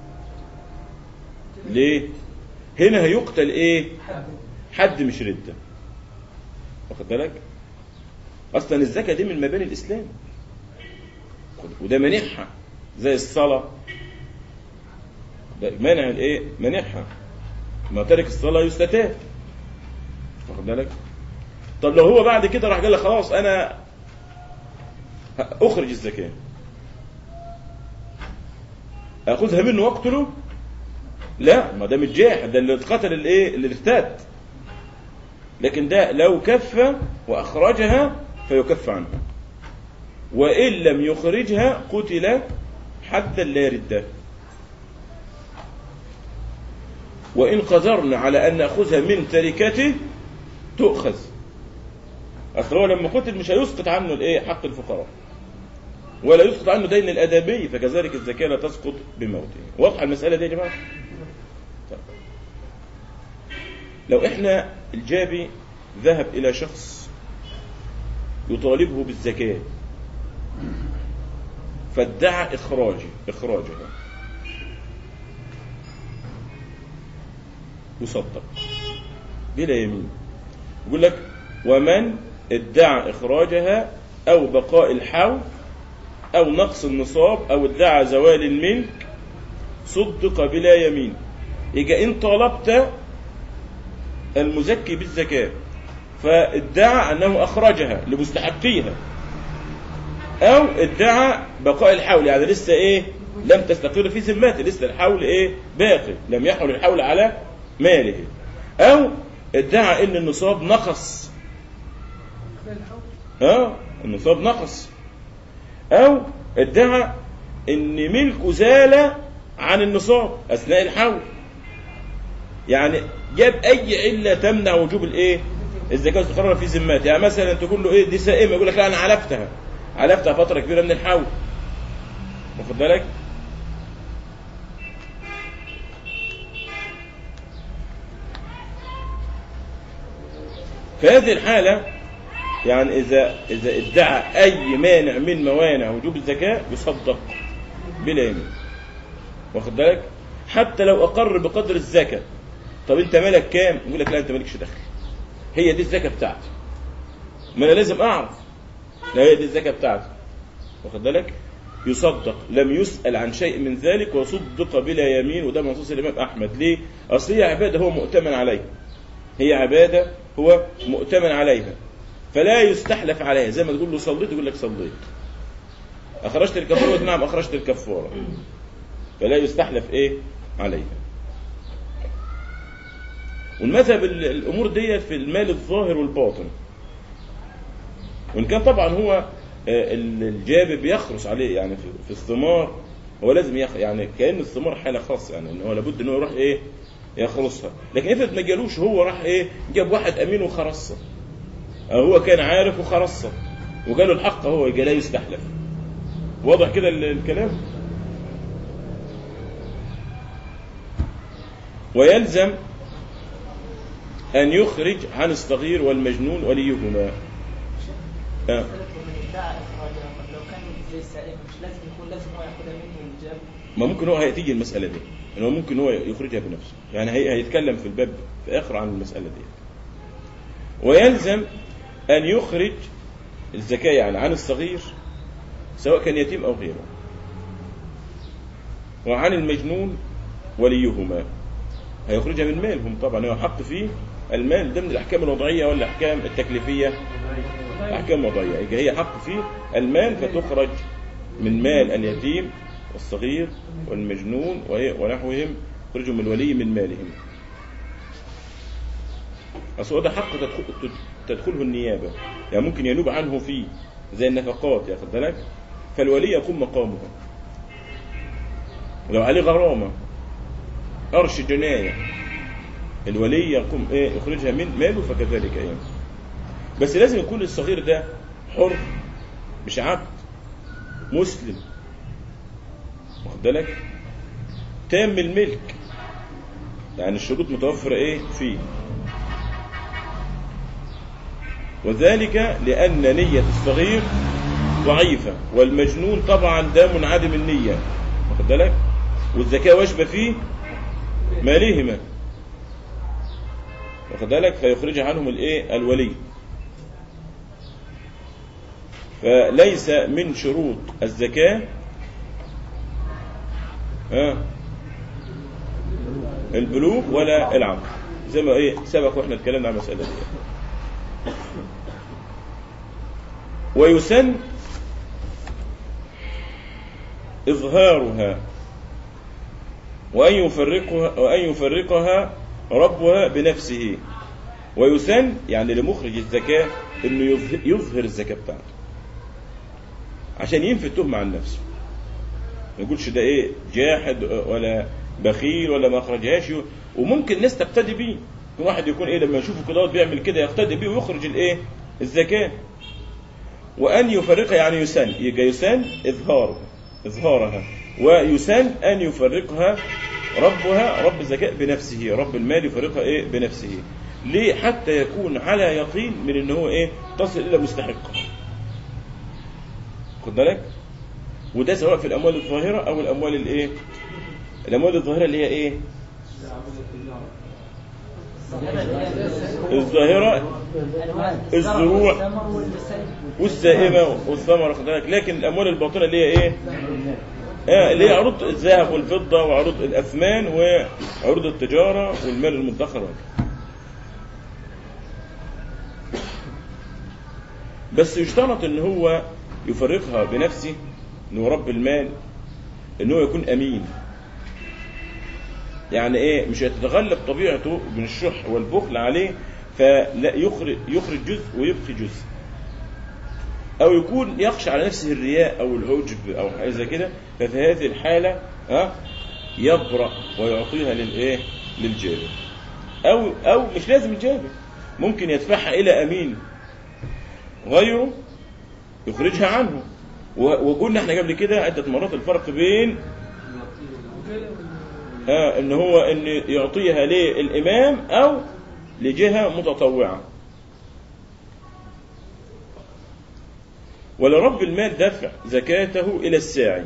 ليه؟ هنا هيقتل إيه؟ حد مش ردة واخد بالك؟ أصلا الزكاة دي من مباني الإسلام وده منحها زي الصلاة ده منع الإيه؟ منحها ما ترك الصلاة يستتاب واخد بالك؟ طب لو هو بعد كده راح قال لك خلاص أنا أخرج الزكاة أخذها منه وأقتله لا ما ده مش جاحد ده اللي اتقتل الايه اللي ارتد لكن ده لو كف واخرجها فيكف عنها وان لم يخرجها قتل حتى لا رده وان قدرنا على ان ناخذها من تركته تؤخذ اصل هو لما قتل مش هيسقط عنه الايه حق الفقراء ولا يسقط عنه دين الادبي فكذلك الزكاه لا تسقط بموته واضحه المساله دي يا جماعه طيب. لو احنا الجابي ذهب الى شخص يطالبه بالزكاه فادعى اخراجه اخراجها يصدق بلا يمين يقول لك ومن ادعى اخراجها او بقاء الحول او نقص النصاب او ادعى زوال الملك صدق بلا يمين يجي ان طالبت المزكي بالزكاه فادعى انه اخرجها لمستحقيها او ادعى بقاء الحول يعني لسه ايه لم تستقر في ذمته لسه الحول ايه باقي لم يحول الحول على ماله او ادعى ان النصاب نقص اه النصاب نقص او ادعى ان ملكه زال عن النصاب اثناء الحول يعني جاب اي عله تمنع وجوب الايه الزكاه تقرر في ذمته يعني مثلا تقول له ايه دي سائمه يقول لك لا انا علفتها علفتها فتره كبيره من الحول واخد بالك في هذه الحالة يعني إذا إذا ادعى أي مانع من موانع وجوب الزكاة يصدق بلا يمين واخد بالك حتى لو أقر بقدر الزكاة طب أنت مالك كام؟ يقول لك لا أنت مالكش دخل هي دي الزكاة بتاعتي ما أنا لازم أعرف لا هي دي الزكاة بتاعتي واخد بالك يصدق لم يسأل عن شيء من ذلك وصدق بلا يمين وده منصوص الإمام أحمد ليه؟ أصل هي عبادة هو مؤتمن عليها هي عبادة هو مؤتمن عليها فلا يستحلف عليها زي ما تقول له صليت يقول لك صليت أخرجت الكفارة نعم أخرجت الكفارة فلا يستحلف إيه عليها والمذهب ال- الأمور ديت في المال الظاهر والباطن وإن كان طبعا هو آه، ال- الجابر بيخرص عليه يعني في, في الثمار هو لازم يخ يعني كأن الثمار حالة خاصة يعني إن هو لابد إن هو يروح إيه يخرصها لكن افرض ما جالوش هو راح إيه جاب واحد أمين وخرصها أو هو كان عارف وخرصها وجاله الحق هو يجي لا يستحلف واضح كده ال- الكلام ويلزم أن يخرج عن الصغير والمجنون وليهما آه. من ادعى اخراجها طب لو كان زي السائمه مش لازم يكون لازم هو ياخدها منه الجاب ما ممكن هو هتيجي المسألة دي إن هو ممكن هو يخرجها بنفسه يعني هي هيتكلم في الباب في آخر عن المسألة دي ويلزم أن يخرج الزكاة يعني عن الصغير سواء كان يتيم أو غيره وعن المجنون وليهما هيخرجها من مالهم طبعا هو حق فيه المال ده من الاحكام الوضعيه ولا الاحكام التكليفيه احكام وضعيه يبقى هي حق فيه المال فتخرج من مال اليتيم والصغير والمجنون وهي- ونحوهم يخرجهم الولي من مالهم اصل هو ده حق تدخل تدخله النيابه يعني ممكن ينوب عنه فيه زي النفقات ياخد بالك فالولي يقوم مقامه لو عليه غرامه قرش جنايه الولي يقوم ايه يخرجها من ماله فكذلك ايه بس لازم يكون الصغير ده حر مش عبد مسلم واخد بالك تام الملك يعني الشروط متوفرة ايه فيه وذلك لأن نية الصغير ضعيفة والمجنون طبعا ده منعدم النية واخد بالك والزكاة واجبة فيه مالهما واخد بالك فيخرج عنهم الايه الولي فليس من شروط الزكاة ها البلوغ ولا العقل زي ما ايه سبق واحنا اتكلمنا عن المسألة دي ويسن إظهارها وأن يفرقها وأن يفرقها ربها بنفسه ويسن يعني لمخرج الزكاة إنه يظه- يظهر الزكاة بتاعته عشان ينفي التهمة عن نفسه ما يقولش ده إيه جاحد ولا بخيل ولا ما أخرجهاش وممكن الناس تقتدي بيه يكون واحد يكون إيه لما يشوفه كده بيعمل كده يقتدي بيه ويخرج الإيه الزكاة وأن يفرقها يعني يسن يبقى يسن إظهارها إظهارها ويسن أن يفرقها ربها رب الزكاة بنفسه رب المال يفرقها إيه بنفسه ليه حتى يكون على يقين من إن هو إيه تصل إلى مستحقها خد بالك وده سواء في الأموال الظاهرة أو الأموال الإيه الأموال الظاهرة اللي هي إيه الظاهرة الزروع والسائمة والثمرة خد بالك لكن الأموال الباطنة اللي هي إيه؟ آه اللي هي عروض الذهب والفضة وعروض الأثمان وعروض التجارة والمال المدخر بس يشترط إن هو يفرقها بنفسه إنه رب المال إن هو يكون أمين يعني إيه مش هتتغلب طبيعته من الشح والبخل عليه فلا يخرج يخرج جزء ويبقي جزء او يكون يخشى على نفسه الرياء او العجب او حاجه زي كده ففي هذه الحاله ها يبرأ ويعطيها للايه للجابر او او مش لازم الجابر ممكن يدفعها الى امين غيره يخرجها عنه و- وقلنا احنا قبل كده عده مرات الفرق بين آه ان هو ان يعطيها للامام او لجهه متطوعه ولرب المال دفع زكاته إلى الساعي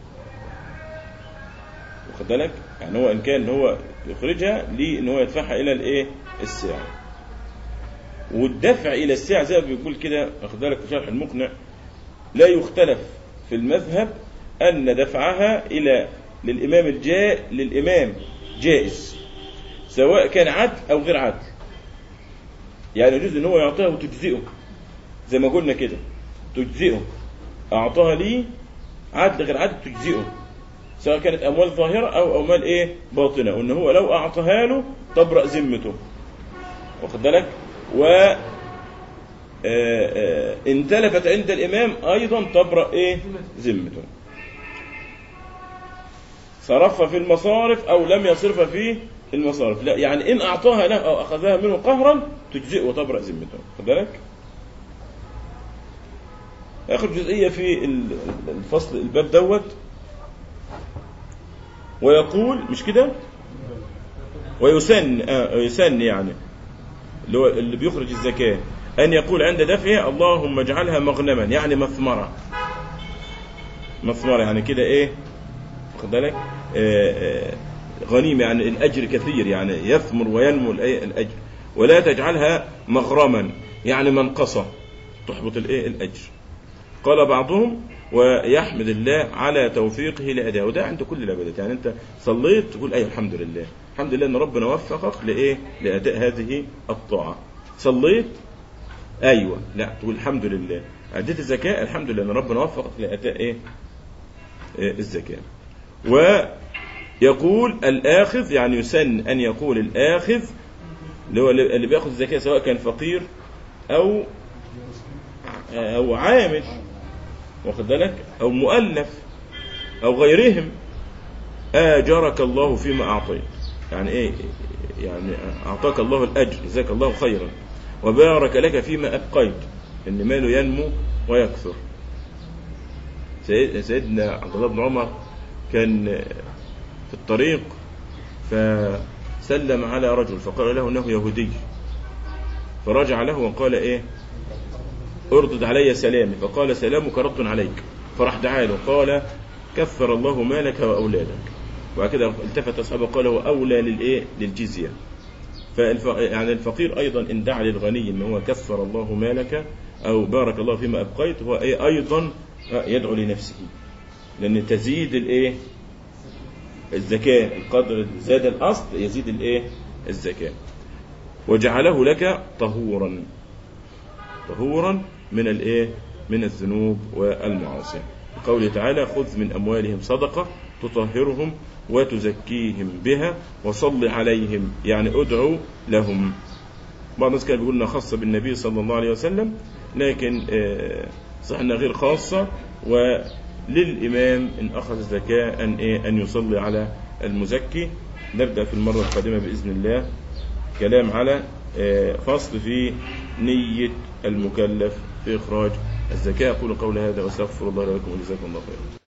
واخد بالك يعني هو إن كان هو يخرجها ليه إن هو يدفعها إلى الإيه الساعي والدفع إلى الساعي زي ما بيقول كده واخد بالك في شرح المقنع لا يختلف في المذهب أن دفعها إلى للإمام الجاء للإمام جائز سواء كان عدل أو غير عدل يعني يجوز إن هو يعطيها وتجزئه زي ما قلنا كده تجزئه أعطاها لي عدل غير عدل تجزئه سواء كانت أموال ظاهرة أو أموال إيه باطنة وإن هو لو أعطاها له تبرأ ذمته واخد بالك و آه، آه، إن تلفت عند الإمام أيضا تبرأ إيه ذمته صرفها في المصارف أو لم يصرفها في المصارف لا يعني إن أعطاها له أو أخذها منه قهرا تجزئه وتبرأ ذمته خد بالك آخر جزئية في ال- الفصل الباب دوت ويقول مش كده ويسن آه يسن يعني اللي هو اللي بيخرج الزكاة أن يقول عند دفعها اللهم اجعلها مغنما يعني مثمرة مثمرة يعني كده إيه واخد بالك آه، آه، غنيمة يعني الأجر كثير يعني يثمر وينمو الأي- الأجر ولا تجعلها مغرما يعني منقصة تحبط الإيه الأجر قال بعضهم ويحمد الله على توفيقه لأداء وده عند كل العبادات يعني أنت صليت تقول أي الحمد لله الحمد لله ان ربنا وفقك لايه لاداء هذه الطاعه صليت ايوه لا تقول الحمد لله اديت الزكاه الحمد لله ان ربنا وفقك لاداء ايه آه، الزكاه ويقول الاخذ يعني يسن ان يقول الاخذ اللي هو اللي بياخذ الزكاه سواء كان فقير او او عامل واخد بالك او مؤلف او غيرهم اجرك الله فيما اعطيت يعني ايه يعني اعطاك الله الاجر جزاك الله خيرا وبارك لك فيما ابقيت ان ماله ينمو ويكثر سيد- سيدنا عبد الله بن عمر كان في الطريق فسلم على رجل فقال له انه يهودي فرجع له وقال ايه اردد علي سلامي فقال سلامك رد عليك فراح دعا له قال كثر الله مالك واولادك وبعد كده التفت اصحابه قال هو اولى للايه للجزيه فالف... يعني الفقير ايضا ان دعا للغني ان هو كثر الله مالك او بارك الله فيما ابقيت هو ايه ايضا يدعو لنفسه لان تزيد الايه الزكاه القدر زاد الاصل يزيد الايه الزكاه وجعله لك طهورا طهورا من الايه من الذنوب والمعاصي قوله تعالى خذ من اموالهم صدقه تطهرهم وتزكيهم بها وصل عليهم يعني ادعو لهم بعض الناس كان بيقول انها خاصه بالنبي صلى الله عليه وسلم لكن آه، صح انها غير خاصه وللامام ان اخذ الزكاه ان ايه ان يصلي على المزكي نبدا في المره القادمه باذن الله كلام على آه، فصل في نية المكلف في إخراج الزكاة أقول قول هذا وأستغفر الله لكم وجزاكم الله خيرا